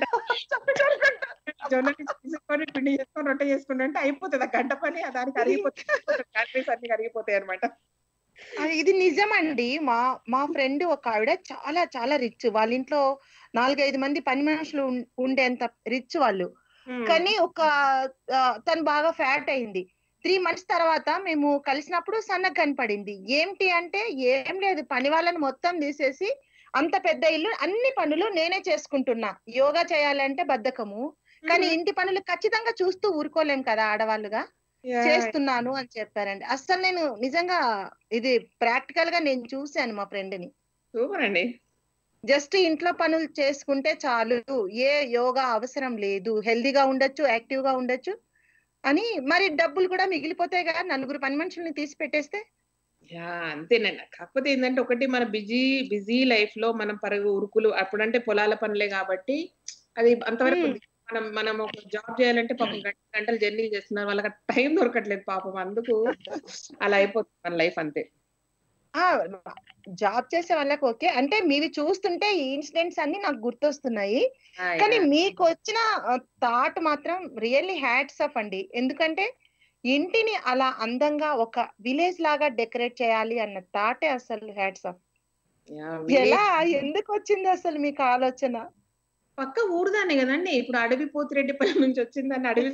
జొన్న పిండి తీసుకొని పిండి చేసుకొని రొట్టె చేసుకుంటే అంటే అయిపోతుంది ఆ గంట పని ఆ దానికి అరిగిపోతుంది క్యాలరీస్ అన్ని కరిగిపోతాయి అనమాట అది ఇది నిజమండి మా మా ఫ్రెండ్ ఒక ఆవిడ చాలా చాలా రిచ్ వాళ్ళ ఇంట్లో నాలుగైదు మంది పని మనుషులు ఉం- ఉండేంత రిచ్ వాళ్ళు కానీ ఒక ఆ, తను బాగా ఫ్యాట్ అయింది త్రీ మంత్స్ తర్వాత మేము కలిసినప్పుడు సన్నగా కనపడింది ఏంటి అంటే ఏం లేదు పని వాళ్ళని మొత్తం తీసేసి అంత పెద్ద ఇల్లు అన్ని పనులు నేనే చేసుకుంటున్నా యోగా చేయాలంటే బద్ధకము కానీ ఇంటి పనులు ఖచ్చితంగా చూస్తూ ఊరుకోలేం కదా ఆడవాళ్ళుగా Yeah. చేస్తున్నాను అని చెప్పారండి అసలు నేను నిజంగా ఇది ప్రాక్టికల్ గా నేను చూశాను మా ఫ్రెండ్ ని సూపర్ అండి జస్ట్ ఇంట్లో పనులు చేసుకుంటే చాలు ఏ యోగా అవసరం లేదు హెల్దీగా ఉండొచ్చు యాక్టివ్ గా ఉండొచ్చు అని మరి డబ్బులు కూడా మిగిలిపోతాయి కదా నలుగురు పని మనుషుల్ని తీసి పెట్టేస్తే యా అంతేనండి కాకపోతే ఏంటంటే ఒకటి మన బిజీ బిజీ లైఫ్ లో మనం పరుగు ఉరుకులు అప్పుడంటే పొలాల పనులే కాబట్టి అది అంతవరకు ఉంది. మనం మనం ఒక జాబ్ చేయాలంటే పాపం గంట గంటలు జర్నీ చేస్తున్నారు వాళ్ళకి టైం దొరకట్లేదు పాపం అందుకు అలా అయిపోతుంది మన లైఫ్ అంతే ఆ జాబ్ చేసే వాళ్ళకి ఓకే అంటే మీవి చూస్తుంటే ఈ ఇన్సిడెంట్స్ అన్ని నాకు గుర్తొస్తున్నాయి ఆ, కానీ యా. మీకు వచ్చిన థాట్ మాత్రం రియల్లీ హ్యాట్స్ ఆఫ్ అండి ఎందుకంటే ఇంటిని అలా అందంగా ఒక విలేజ్ లాగా డెకరేట్ చేయాలి అన్న థాటే అసలు హ్యాట్స్ ఆఫ్ యా, ఎలా village- ఎందుకు వచ్చింది అసలు మీకు ఆలోచన పక్క ఊరుదానే కదండి ఇప్పుడు అడవి పోతిరెడ్డిపల్లి నుంచి వచ్చిందని అడవి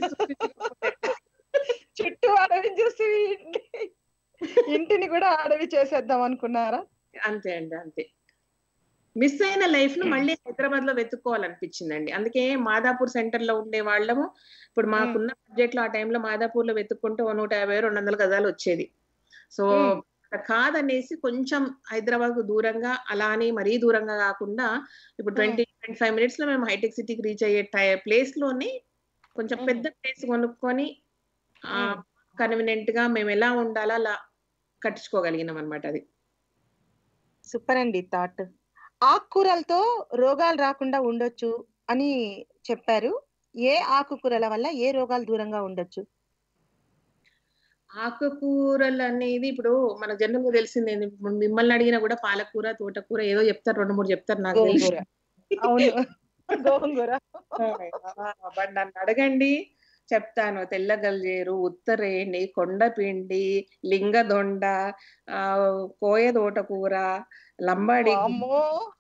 చుట్టూ అడవి చూసి ఇంటి- ఇంటిని కూడా అడవి చేసేద్దాం అనుకున్నారా అంతే అండి అంతే మిస్ అయిన లైఫ్ ను మళ్ళీ హైదరాబాద్ లో వెతుక్కోవాలనిపించిందండి అందుకే మాదాపూర్ సెంటర్ లో ఉండే వాళ్ళము ఇప్పుడు మాకున్న బడ్జెట్ లో ఆ టైంలో మాదాపూర్ లో వెతుక్కుంటే ఓ నూట యాభై రెండు వందల గజాలు వచ్చేది సో మ్మ్. కాదనేసి కొంచెం హైదరాబాద్ కు దూరంగా అలా అని మరీ దూరంగా కాకుండా ఇప్పుడు ట్వంటీ ట్వంటీ ఫైవ్ మినిట్స్ లో మేము హైటెక్ సిటీకి రీచ్ అయ్యే ప్లేస్ లోనే కొంచెం పెద్ద ప్లేస్ కొనుక్కొని ఆ కన్వీనియంట్ గా మేము ఎలా ఉండాలో అలా కట్టించుకోగలిగినాం అనమాట అది సూపర్ అండి థాట్ ఆకుకూరలతో రోగాలు రాకుండా ఉండొచ్చు అని చెప్పారు ఏ ఆకుకూరల వల్ల ఏ రోగాలు దూరంగా ఉండొచ్చు ఆకుకూరలు అనేది ఇప్పుడు మన జనరల్ గా తెలిసింది ఏంది, ఇప్పుడు మిమ్మల్ని అడిగినా కూడా పాలకూర తోటకూర ఏదో చెప్తారు రెండు మూడు చెప్తారు నాకు తెలిసి గోంగూర అవును గోంగూర బట్ నన్ను అడగండి చెప్తాను తెల్ల గల్జేరు ఉత్తరేణి కొండపిండి లింగదొండ ఆ, కోయ తోటకూర లంబాడి వామ్మో.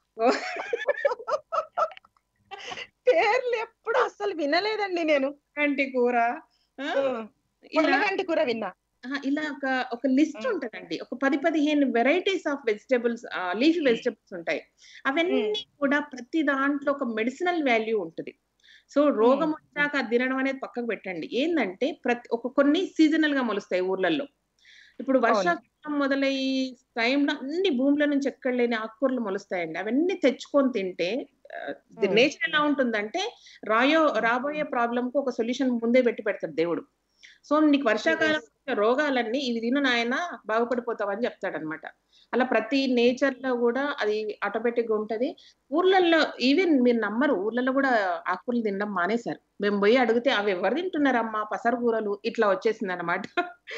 పేర్లు ఎప్పుడు అస్సలు వినలేదండి నేను గంటి కూర ఆ, ఇలా పొల్లగంటి కూర విన్నా ఆ, ఇలా ఒక ఒక లిస్ట్ ఉంటదండి ఒక పది పదిహేను varieties of vegetables leaf vegetables ఉంటాయి అవన్నీ కూడా ప్రతి దాంట్లో ఒక మెడిసినల్ వాల్యూ ఉంటుంది సో రోగం వచ్చాక అది తినడం అనేది పక్కకు పెట్టండి ఏంటంటే ప్రతి ఒక కొన్ని సీజనల్ గా మొలుస్తాయి ఊర్లలో ఇప్పుడు వర్షాకాలం మొదలై టైంలో అన్ని భూముల నుంచి ఎక్కడ లేని ఆకుకూరలు మొలుస్తాయండి అవన్నీ తెచ్చుకొని తింటే నేచర్ ఎలా ఉంటుందంటే రాయో రాబోయే ప్రాబ్లం కు ఒక సొల్యూషన్ ముందే పెట్టి పెడతాడు దేవుడు సో నీకు వర్షాకాలం వచ్చే రోగాలన్నీ ఇవి తిను నాయన బాగుపడిపోతావని చెప్తాడనమాట అలా ప్రతి నేచర్ లో కూడా అది ఆటోమేటిక్ గా ఉంటది ఊర్లలో ఈవెన్ మీరు నమ్మరు ఊర్లలో కూడా ఆకుకూరలు తినడం మానేశారు మేము పోయి అడిగితే అవి ఎవరు తింటున్నారమ్మా పసరు కూరలు ఇట్లా వచ్చేసింది అనమాట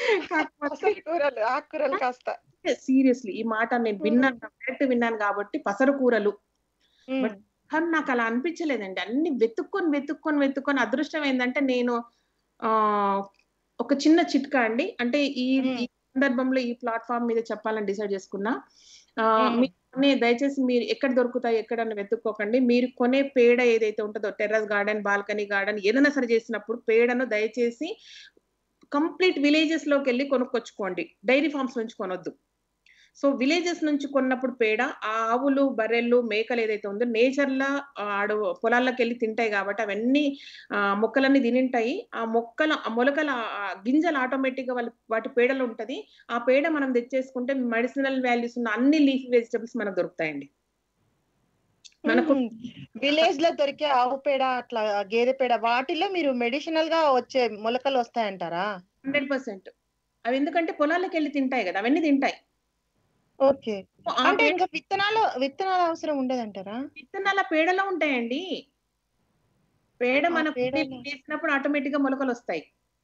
కూరలు ఆకుకూరలు కాస్త సీరియస్లీ ఈ మాట నేను విన్నాను డైరెక్ట్ విన్నాను కాబట్టి పసరు కూరలు బట్ కానీ నాకు అలా అనిపించలేదండి అన్ని వెతుక్కొని వెతుక్కొని వెతుక్కొని అదృష్టం ఏంటంటే నేను ఆ ఒక చిన్న చిట్కా అండి అంటే ఈ ఈ సందర్భంలో ఈ ప్లాట్ఫామ్ మీద చెప్పాలని డిసైడ్ చేసుకున్నా ఆ, మీరు కొనే దయచేసి మీరు ఎక్కడ దొరుకుతాయి ఎక్కడన్నా వెతుక్కోకండి మీరు కొనే పేడ ఏదైతే ఉంటుందో టెర్రస్ గార్డెన్ బాల్కనీ గార్డెన్ ఏదైనా సరే చేసినప్పుడు పేడను దయచేసి కంప్లీట్ విలేజెస్ లోకి వెళ్ళి కొనుక్కొచ్చుకోండి డైరీ ఫార్మ్స్ నుంచి కొనొద్దు సో విలేజెస్ నుంచి కొన్నప్పుడు పేడ ఆ ఆవులు బర్రెలు మేకలు ఏదైతే ఉందో నేచర్ లా ఆడు పొలాల్లోకి వెళ్ళి తింటాయి కాబట్టి అవన్నీ ఆ, మొక్కలన్నీ తినింటాయి ఆ మొక్కల ఆ మొలకల ఆ గింజలు ఆటోమేటిక్ గా వాళ్ళ వాటి పేడలు ఉంటది ఆ పేడ మనం తెచ్చేసుకుంటే మెడిసినల్ వాల్యూస్ ఉన్న అన్ని లీఫీ వెజిటబుల్స్ మనకు దొరుకుతాయండి మనకు విలేజ్ లో దొరికే ఆవు పేడ అట్లా గేదె పేడ వాటిలో మీరు మెడిసినల్ గా వచ్చే మొలకలు వస్తాయంటారా హండ్రెడ్ పర్సెంట్ అవి ఎందుకంటే పొలాలకు వెళ్ళి తింటాయి కదా అవన్నీ తింటాయి ఓకే అంటే ఇంకా విత్తనాలు విత్తనాలు అవసరం ఉండదంటారా విత్తనాల పేడలో ఉంటాయండి పేడ మన వేసినప్పుడు ఆటోమేటిక్ గా మొలకలు వస్తాయి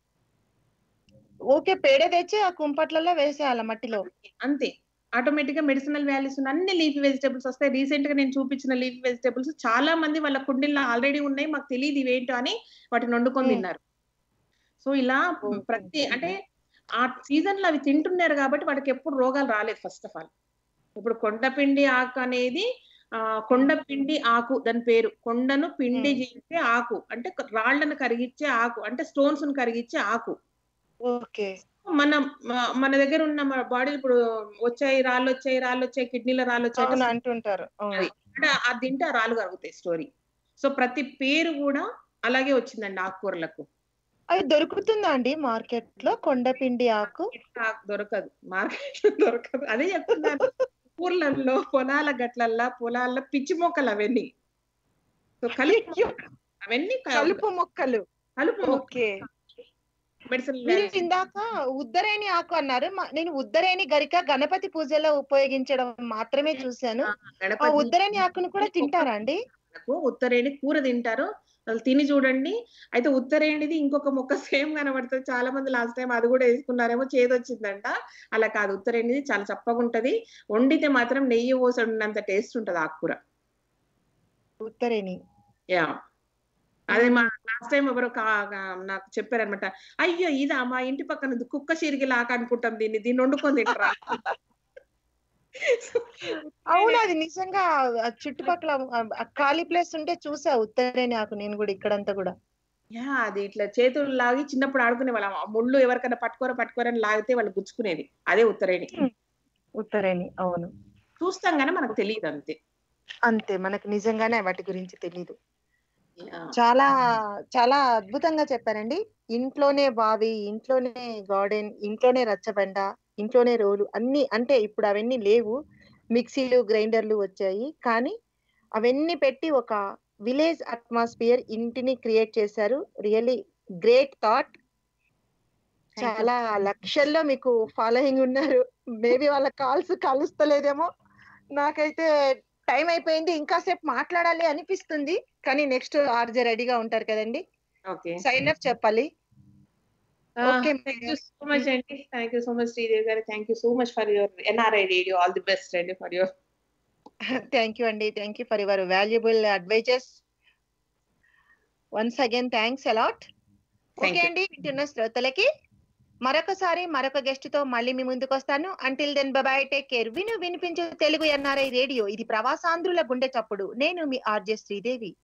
ఓకే పేడ తెచ్చి ఆ కుంపట్లలో వేసేయాల మట్టిలో అంతే ఆటోమేటిక్ గా మెడిసినల్ వాల్యూస్ ఉన్న అన్ని లీఫీ వెజిటబుల్స్ వస్తాయి రీసెంట్ గా నేను చూపించిన లీఫీ వెజిటబుల్స్ చాలా మంది వాళ్ళ కుండీల్లో ఆల్రెడీ ఉన్నాయి మాకు తెలియదు ఇవేంటో అని వాటిని వండుకొని తిన్నారు సో ఇలా ప్రతి అంటే ఆ సీజన్ లో అవి తింటున్నారు కాబట్టి వాటికి ఎప్పుడు రోగాలు రాలేదు ఫస్ట్ ఆఫ్ ఆల్ ఇప్పుడు కొండపిండి ఆకు అనేది ఆ కొండ పిండి ఆకు దాని పేరు కొండను పిండి చేసే ఆకు అంటే రాళ్లను కరిగిచ్చే ఆకు అంటే స్టోన్స్ ను కరిగిచ్చే ఆకు ఓకే మన మ- మన దగ్గర ఉన్న మన బాడీ ఇప్పుడు వచ్చాయి రాళ్ళు వచ్చాయి రాళ్ళు వచ్చాయి కిడ్నీలో రాళ్ళు వచ్చాయి అవును అంటుంటారు అవును. అది అంటే అది తింటే ఆ రాళ్ళు కరుగుతాయి స్టోరీ సో ప్రతి పేరు కూడా అలాగే వచ్చిందండి ఆకుకూరలకు అది దొరుకుతుందా అండి మార్కెట్ లో కొండపిండి ఆకు ఆకు దొరకదు మార్కెట్ లో దొరకదు అదే చెప్తున్నాను ఊర్లలో పొలాల గట్లల్లో పొలాల్లో పిచ్చి మొక్కలు అవన్నీ సో కలుపు అవన్నీ క- కలుపు మొక్కలు కలుపు ఓకే మెడిసిన్ మీరు ఇందాక ఉద్దరేణి ఆకు అన్నారు మ- నేను ఉద్దరేణి గరిక గణపతి పూజలో ఉపయోగించడం మాత్రమే చూశాను ఆ గణపతి ఉద్దరేణి ఆకును కూడా తింటారా అండి మనకు ఉత్తరేణి కూర తింటారు వాళ్ళు తిని చూడండి అయితే ఉత్తరేణిది ఇంకొక మొక్క సేమ్ కనబడుతుంది చాలా మంది లాస్ట్ టైం అది కూడా వేసుకున్నారేమో చేదొచ్చిందంట అలా కాదు ఉత్తరేణిది చాలా చప్పగా ఉంటది వండితే మాత్రం నెయ్యి పోసి వండినంత టేస్ట్ ఉంటది ఆకుకూర ఉత్తరేణి యా అదే మా లాస్ట్ టైం ఎవరో కా- కా- నాకు చెప్పారనమాట అయ్యో ఇదా మా ఇంటి పక్కన ఉంది, కుక్క చీరికి లాక అనుకుంటాం దీన్ని దీన్ని వండుకొని తింటారా అవును అది నిజంగా ఆ చుట్టుపక్కల ఆ- ఆ ఖాళీ ప్లేస్ ఉంటే చూసా ఉత్తరేణి ఆకు నేను కూడా ఇక్కడంతా కూడా యా అది ఇట్లా చేతులు లాగి చిన్నప్పుడు ఆడుకునే వాళ్ళం ఆ ముళ్ళు ఎవరికైనా పట్టుకోరా పట్టుకోరని లాగితే వాళ్ళు గుచ్చుకునేది అదే ఉత్తరేణి ఉత్తరేణి అవును చూస్తాం గానీ మనకు తెలియదు అంతే అంతే మనకు నిజంగానే వాటి గురించి తెలీదు యా. చాలా చాలా అద్భుతంగా చెప్పారండి ఇంట్లోనే బావి ఇంట్లోనే గార్డెన్ ఇంట్లోనే రచ్చబండ ఇంట్లోనే రోలు అన్ని అంటే ఇప్పుడు అవన్నీ లేవు మిక్సీలు గ్రైండర్లు వచ్చాయి కానీ అవన్నీ పెట్టి ఒక విలేజ్ అట్మాస్ఫియర్ ఇంటిని క్రియేట్ చేశారు రియల్లీ గ్రేట్ థాట్ చాలా లక్షల్లో మీకు ఫాలోయింగ్ ఉన్నారు మేబీ వాళ్ళ కాల్స్ కలుస్తలేదేమో నాకైతే టైం అయిపోయింది ఇంకా సేపు మాట్లాడాలి అనిపిస్తుంది కానీ నెక్స్ట్ ఆర్జే రెడీగా ఉంటారు కదండి ఓకే సైన్ అప్ చెప్పాలి okay thank you so much అండి thank you so much Sridevi గారు thank you so much for your NRI radio all the best అండి ఫర్ యువర్ థ్యాంక్ యూ అండి thank you for your valuable advises once again thanks a lot Thank okay you. అండి వింటున్న శ్రోతలకి మరొకసారి మరొక guest తో మళ్ళీ మీ ముందుకు వస్తాను until then bye take care విను వినిపించు తెలుగు ఎన్ఆర్ఐ రేడియో ఇది ప్రవాసాంధ్రుల గుండె చప్పుడు నేను మీ ఆర్జే శ్రీదేవి